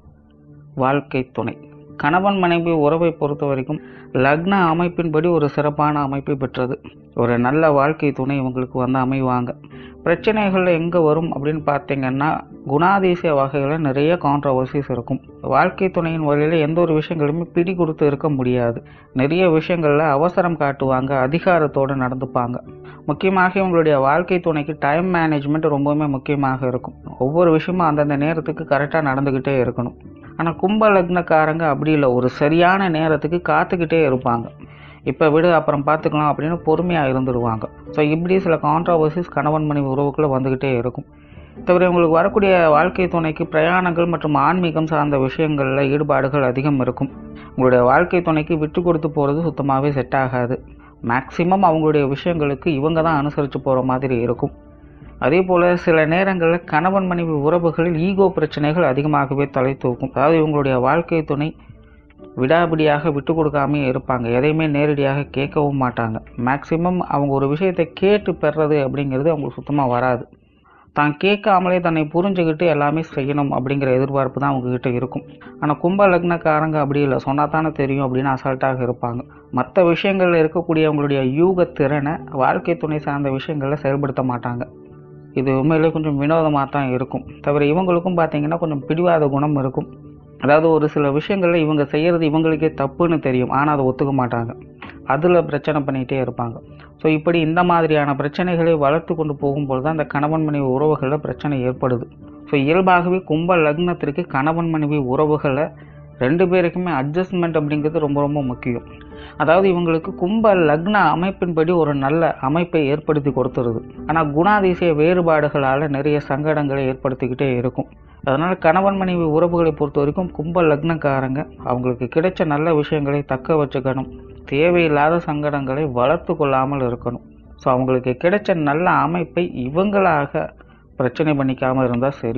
வாழ்க்கை துணை கணவன் மனைவி உறவை பொறுத்த வரைக்கும் லக்ன அமைப்பின்படி ஒரு சிறப்பான அமைப்பை பெற்றது ஒரு நல்ல வாழ்க்கை துணை இவங்களுக்கு வந்து அமைவாங்க பிரச்சனைகள் எங்கே வரும் அப்படின்னு பார்த்தீங்கன்னா குணாதிசய வகையில் நிறைய கான்ட்ரவர்சிஸ் இருக்கும் வாழ்க்கை துணையின் வழியில் எந்த ஒரு விஷயங்களுமே பிடி கொடுத்து இருக்க முடியாது நிறைய விஷயங்களில் அவசரம் காட்டுவாங்க அதிகாரத்தோடு நடந்துப்பாங்க முக்கியமாக இவங்களுடைய வாழ்க்கை துணைக்கு டைம் மேனேஜ்மெண்ட் ரொம்பவுமே முக்கியமாக இருக்கும் ஒவ்வொரு விஷயமும் அந்தந்த நேரத்துக்கு கரெக்டாக நடந்துக்கிட்டே இருக்கணும் ஆனால் கும்ப லக்னக்காரங்க அப்படி இல்லை ஒரு சரியான நேரத்துக்கு காத்துக்கிட்டே இருப்பாங்க இப்போ விடு அப்புறம் பார்த்துக்கலாம் அப்படின்னு பொறுமையாக இருந்துருவாங்க ஸோ இப்படி சில கான்ட்ரவர்சிஸ் கணவன் மனைவி உறவுக்குள்ளே வந்துக்கிட்டே இருக்கும் தவிர உங்களுக்கு வரக்கூடிய வாழ்க்கை துணைக்கு பிரயாணங்கள் மற்றும் ஆன்மீகம் சார்ந்த விஷயங்களில் ஈடுபாடுகள் அதிகம் இருக்கும் உங்களுடைய வாழ்க்கை துணைக்கு விட்டு கொடுத்து போகிறது சுத்தமாகவே செட் ஆகாது மேக்சிமம் அவங்களுடைய விஷயங்களுக்கு இவங்க தான் அனுசரித்து போகிற மாதிரி இருக்கும் அதே போல் சில நேரங்களில் கணவன் மனைவி உறவுகளில் ஈகோ பிரச்சனைகள் அதிகமாகவே தலை தூக்கும் அதாவது இவங்களுடைய வாழ்க்கை துணை விடாபிடியாக விட்டு கொடுக்காமே இருப்பாங்க எதையுமே நேரடியாக கேட்கவும் மாட்டாங்க மேக்சிமம் அவங்க ஒரு விஷயத்தை கேட்டு பெறது அப்படிங்கிறது அவங்களுக்கு சுத்தமாக வராது தான் கேட்காமலே தன்னை புரிஞ்சுக்கிட்டு எல்லாமே செய்யணும் அப்படிங்கிற எதிர்பார்ப்பு தான் அவங்கக்கிட்ட இருக்கும் ஆனால் கும்ப லக்னக்காரங்க அப்படி இல்லை சொன்னா தானே தெரியும் அப்படின்னு அசால்ட்டாக இருப்பாங்க மற்ற விஷயங்களில் இருக்கக்கூடிய அவங்களுடைய யூக திறனை வாழ்க்கை துணை சார்ந்த விஷயங்களில் செயல்படுத்த மாட்டாங்க இது உண்மையிலே கொஞ்சம் வினோதமாக தான் இருக்கும் தவிர இவங்களுக்கும் பார்த்தீங்கன்னா கொஞ்சம் பிடிவாத குணம் இருக்கும் அதாவது ஒரு சில விஷயங்களில் இவங்க செய்கிறது இவங்களுக்கே தப்புன்னு தெரியும் ஆனால் அதை ஒத்துக்க மாட்டாங்க அதில் பிரச்சனை பண்ணிகிட்டே இருப்பாங்க ஸோ இப்படி இந்த மாதிரியான பிரச்சனைகளை வளர்த்து கொண்டு போகும்போது தான் அந்த கணவன் மனைவி உறவுகளில் பிரச்சனை ஏற்படுது ஸோ இயல்பாகவே கும்ப லக்னத்திற்கு கணவன் மனைவி உறவுகளை ரெண்டு பேருக்குமே அட்ஜஸ்ட்மெண்ட் அப்படிங்கிறது ரொம்ப ரொம்ப முக்கியம் அதாவது இவங்களுக்கு கும்ப லக்ன அமைப்பின்படி ஒரு நல்ல அமைப்பை ஏற்படுத்தி கொடுத்துருது ஆனால் குணாதிசய வேறுபாடுகளால் நிறைய சங்கடங்களை ஏற்படுத்திக்கிட்டே இருக்கும் அதனால் கணவன் மனைவி உறவுகளை பொறுத்த வரைக்கும் கும்ப லக்னக்காரங்க அவங்களுக்கு கிடைச்ச நல்ல விஷயங்களை தக்க வச்சுக்கணும் தேவையில்லாத சங்கடங்களை வளர்த்து கொள்ளாமல் இருக்கணும் ஸோ அவங்களுக்கு கிடைச்ச நல்ல அமைப்பை இவங்களாக பிரச்சனை பண்ணிக்காமல் இருந்தால் சரி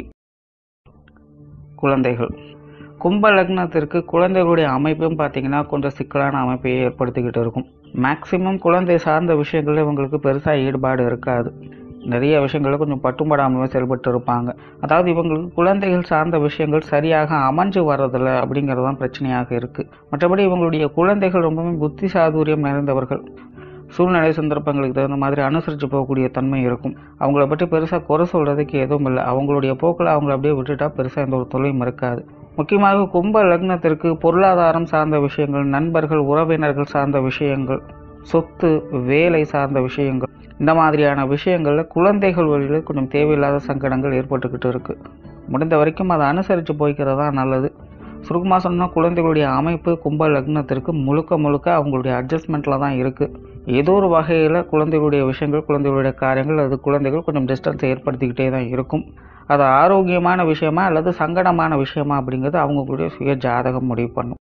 குழந்தைகள் கும்ப லக்னத்திற்கு குழந்தைகளுடைய அமைப்பும் பார்த்தீங்கன்னா கொஞ்சம் சிக்கலான அமைப்பையே ஏற்படுத்திக்கிட்டு இருக்கும் மேக்சிமம் குழந்தை சார்ந்த விஷயங்கள்ல இவங்களுக்கு பெருசாக ஈடுபாடு இருக்காது நிறைய விஷயங்களில் கொஞ்சம் பட்டும்படாமலே செயல்பட்டு இருப்பாங்க அதாவது இவங்களுக்கு குழந்தைகள் சார்ந்த விஷயங்கள் சரியாக அமைஞ்சு வர்றதில்ல அப்படிங்கிறது தான் பிரச்சனையாக இருக்குது மற்றபடி இவங்களுடைய குழந்தைகள் ரொம்பவே புத்தி சாதுரியம் நிறைந்தவர்கள் சூழ்நிலை சந்தர்ப்பங்களுக்கு தகுந்த மாதிரி அனுசரித்து போகக்கூடிய தன்மை இருக்கும் அவங்கள பற்றி பெருசாக குறை சொல்கிறதுக்கு எதுவும் இல்லை அவங்களுடைய போக்கில் அவங்கள அப்படியே விட்டுட்டா பெருசாக எந்த ஒரு தொல்லையும் இருக்காது முக்கியமாக கும்ப லக்னத்திற்கு பொருளாதாரம் சார்ந்த விஷயங்கள் நண்பர்கள் உறவினர்கள் சார்ந்த விஷயங்கள் சொத்து வேலை சார்ந்த விஷயங்கள் இந்த மாதிரியான விஷயங்களில் குழந்தைகள் வழியில் கொஞ்சம் தேவையில்லாத சங்கடங்கள் ஏற்பட்டுக்கிட்டு இருக்குது முடிந்த வரைக்கும் அதை அனுசரித்து போய்க்கிறது தான் நல்லது சுருக்கமாக சொன்னால் குழந்தைகளுடைய அமைப்பு கும்ப லக்னத்திற்கு முழுக்க முழுக்க அவங்களுடைய அட்ஜஸ்ட்மெண்ட்டில் தான் இருக்குது ஏதோ ஒரு வகையில் குழந்தைகளுடைய விஷயங்கள் குழந்தைகளுடைய காரியங்கள் அது குழந்தைகள் கொஞ்சம் டிஸ்டன்ஸ் ஏற்படுத்திக்கிட்டே தான் இருக்கும் அது ஆரோக்கியமான விஷயமா அல்லது சங்கடமான விஷயமா அப்படிங்கிறது அவங்களுடைய சுய ஜாதகம் முடிவு பண்ணும்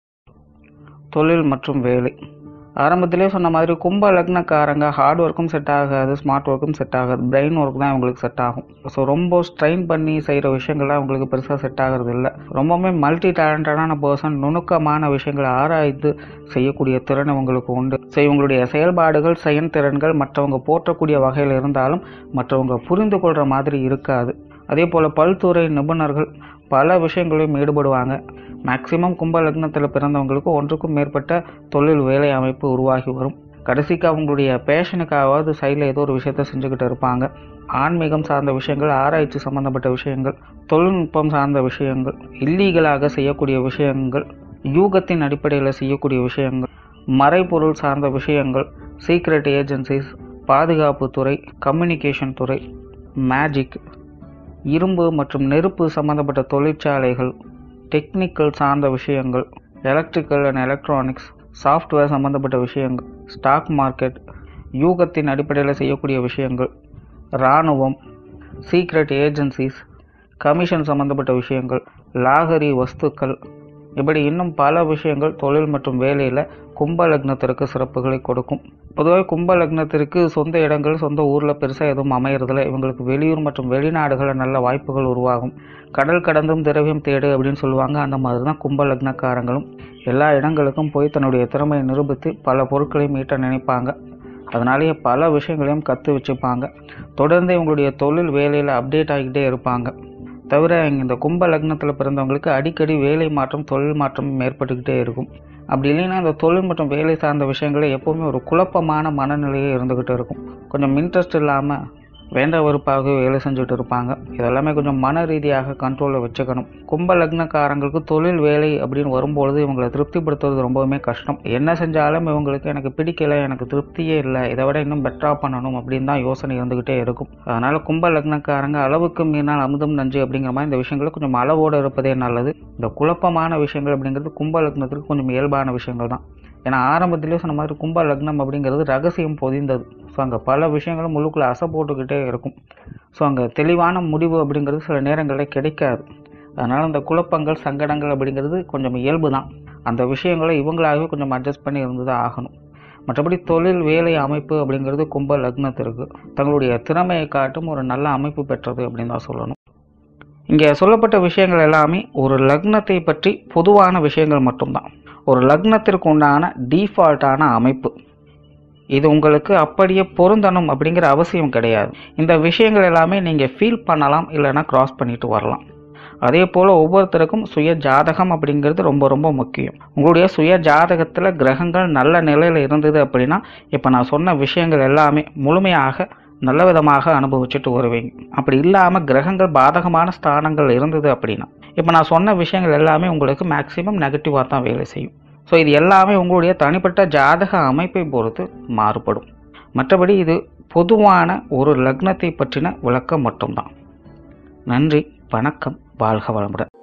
தொழில் மற்றும் வேலை ஆரம்பத்திலே சொன்ன மாதிரி கும்ப லக்னக்காரங்க ஹார்ட் ஒர்க்கும் செட் ஆகாது ஸ்மார்ட் ஒர்க்கும் செட் ஆகாது பிரெயின் ஒர்க் தான் இவங்களுக்கு செட் ஆகும் ஸோ ரொம்ப ஸ்ட்ரெயின் பண்ணி செய்கிற விஷயங்கள்லாம் அவங்களுக்கு பெருசாக செட் ஆகிறது இல்லை ரொம்பவுமே மல்டி டேலண்டடான பர்சன் நுணுக்கமான விஷயங்களை ஆராய்ந்து செய்யக்கூடிய திறன் இவங்களுக்கு உண்டு ஸோ இவங்களுடைய செயல்பாடுகள் செயல்திறன்கள் மற்றவங்க போற்றக்கூடிய வகையில் இருந்தாலும் மற்றவங்க புரிந்து கொள்கிற மாதிரி இருக்காது அதே போல் பல்துறை நிபுணர்கள் பல விஷயங்களையும் ஈடுபடுவாங்க மேக்சிமம் கும்ப லக்னத்தில் பிறந்தவங்களுக்கு ஒன்றுக்கும் மேற்பட்ட தொழில் வேலை அமைப்பு உருவாகி வரும் கடைசிக்கு அவங்களுடைய பேஷனுக்காவது சைடில் ஏதோ ஒரு விஷயத்த செஞ்சுக்கிட்டு இருப்பாங்க ஆன்மீகம் சார்ந்த விஷயங்கள் ஆராய்ச்சி சம்பந்தப்பட்ட விஷயங்கள் தொழில்நுட்பம் சார்ந்த விஷயங்கள் இல்லீகலாக செய்யக்கூடிய விஷயங்கள் யூகத்தின் அடிப்படையில் செய்யக்கூடிய விஷயங்கள் மறைபொருள் சார்ந்த விஷயங்கள் சீக்ரெட் ஏஜென்சிஸ் பாதுகாப்பு துறை கம்யூனிகேஷன் துறை மேஜிக் இரும்பு மற்றும் நெருப்பு சம்பந்தப்பட்ட தொழிற்சாலைகள் டெக்னிக்கல் சார்ந்த விஷயங்கள் எலக்ட்ரிக்கல் அண்ட் எலக்ட்ரானிக்ஸ் சாஃப்ட்வேர் சம்பந்தப்பட்ட விஷயங்கள் ஸ்டாக் மார்க்கெட் யூகத்தின் அடிப்படையில் செய்யக்கூடிய விஷயங்கள் இராணுவம் சீக்ரெட் ஏஜென்சிஸ் கமிஷன் சம்பந்தப்பட்ட விஷயங்கள் லாகரி வஸ்துக்கள் இப்படி இன்னும் பல விஷயங்கள் தொழில் மற்றும் வேலையில் கும்ப லக்னத்திற்கு சிறப்புகளை கொடுக்கும் பொதுவாக கும்ப லக்னத்திற்கு சொந்த இடங்கள் சொந்த ஊரில் பெருசாக எதுவும் அமையறதில்ல இவங்களுக்கு வெளியூர் மற்றும் வெளிநாடுகளில் நல்ல வாய்ப்புகள் உருவாகும் கடல் கடந்தும் திரவியம் தேடு அப்படின்னு சொல்லுவாங்க அந்த மாதிரி தான் கும்ப லக்னக்காரங்களும் எல்லா இடங்களுக்கும் போய் தன்னுடைய திறமையை நிரூபித்து பல பொருட்களையும் மீட்ட நினைப்பாங்க அதனாலேயே பல விஷயங்களையும் கற்று வச்சுப்பாங்க தொடர்ந்து இவங்களுடைய தொழில் வேலையில் அப்டேட் ஆகிக்கிட்டே இருப்பாங்க தவிர இந்த கும்ப லக்னத்தில் பிறந்தவங்களுக்கு அடிக்கடி வேலை மாற்றம் தொழில் மாற்றம் ஏற்பட்டுக்கிட்டே இருக்கும் அப்படி இல்லைன்னா இந்த தொழில் மற்றும் வேலை சார்ந்த விஷயங்களே எப்போவுமே ஒரு குழப்பமான மனநிலையே இருந்துக்கிட்டு இருக்கும் கொஞ்சம் இன்ட்ரெஸ்ட் இல்லாமல் வேண்ட வெறுப்பாக வேலை செஞ்சுட்டு இருப்பாங்க இதெல்லாமே கொஞ்சம் மன ரீதியாக கண்ட்ரோலில் வச்சுக்கணும் கும்ப லக்னக்காரங்களுக்கு தொழில் வேலை அப்படின்னு வரும்பொழுது இவங்களை திருப்திப்படுத்துறது ரொம்பவுமே கஷ்டம் என்ன செஞ்சாலும் இவங்களுக்கு எனக்கு பிடிக்கல எனக்கு திருப்தியே இல்லை இதை விட இன்னும் பெட்டராக பண்ணணும் அப்படின்னு தான் யோசனை இருந்துக்கிட்டே இருக்கும் அதனால் கும்ப லக்னக்காரங்க அளவுக்கு மீறினால் அமுதம் நஞ்சு அப்படிங்கிற மாதிரி இந்த விஷயங்களை கொஞ்சம் அளவோடு இருப்பதே நல்லது இந்த குழப்பமான விஷயங்கள் அப்படிங்கிறது கும்ப லக்னத்துக்கு கொஞ்சம் இயல்பான விஷயங்கள் தான் ஏன்னா ஆரம்பத்திலே சொன்ன மாதிரி கும்ப லக்னம் அப்படிங்கிறது ரகசியம் பொதிந்தது ஸோ அங்கே பல விஷயங்களும் உள்ளுக்குள்ளே அசை போட்டுக்கிட்டே இருக்கும் ஸோ அங்கே தெளிவான முடிவு அப்படிங்கிறது சில நேரங்களில் கிடைக்காது அதனால் அந்த குழப்பங்கள் சங்கடங்கள் அப்படிங்கிறது கொஞ்சம் இயல்பு தான் அந்த விஷயங்களை இவங்களாகவே கொஞ்சம் அட்ஜஸ்ட் பண்ணி இருந்து தான் ஆகணும் மற்றபடி தொழில் வேலை அமைப்பு அப்படிங்கிறது கும்ப லக்னத்திற்கு தங்களுடைய திறமையை காட்டும் ஒரு நல்ல அமைப்பு பெற்றது அப்படின்னு தான் சொல்லணும் இங்கே சொல்லப்பட்ட விஷயங்கள் எல்லாமே ஒரு லக்னத்தை பற்றி பொதுவான விஷயங்கள் மட்டும்தான் ஒரு லக்னத்திற்கு உண்டான டீஃபால்ட்டான அமைப்பு இது உங்களுக்கு அப்படியே பொருந்தணும் அப்படிங்கிற அவசியம் கிடையாது இந்த விஷயங்கள் எல்லாமே நீங்கள் ஃபீல் பண்ணலாம் இல்லைன்னா கிராஸ் பண்ணிட்டு வரலாம் அதே போல் ஒவ்வொருத்தருக்கும் சுய ஜாதகம் அப்படிங்கிறது ரொம்ப ரொம்ப முக்கியம் உங்களுடைய சுய ஜாதகத்தில் கிரகங்கள் நல்ல நிலையில் இருந்தது அப்படின்னா இப்போ நான் சொன்ன விஷயங்கள் எல்லாமே முழுமையாக நல்ல விதமாக அனுபவிச்சுட்டு வருவீங்க அப்படி இல்லாமல் கிரகங்கள் பாதகமான ஸ்தானங்கள் இருந்தது அப்படின்னா இப்போ நான் சொன்ன விஷயங்கள் எல்லாமே உங்களுக்கு மேக்சிமம் நெகட்டிவாக தான் வேலை செய்யும் ஸோ இது எல்லாமே உங்களுடைய தனிப்பட்ட ஜாதக அமைப்பை பொறுத்து மாறுபடும் மற்றபடி இது பொதுவான ஒரு லக்னத்தை பற்றின விளக்கம் மட்டும்தான் நன்றி வணக்கம் வாழ்க வளமுடன்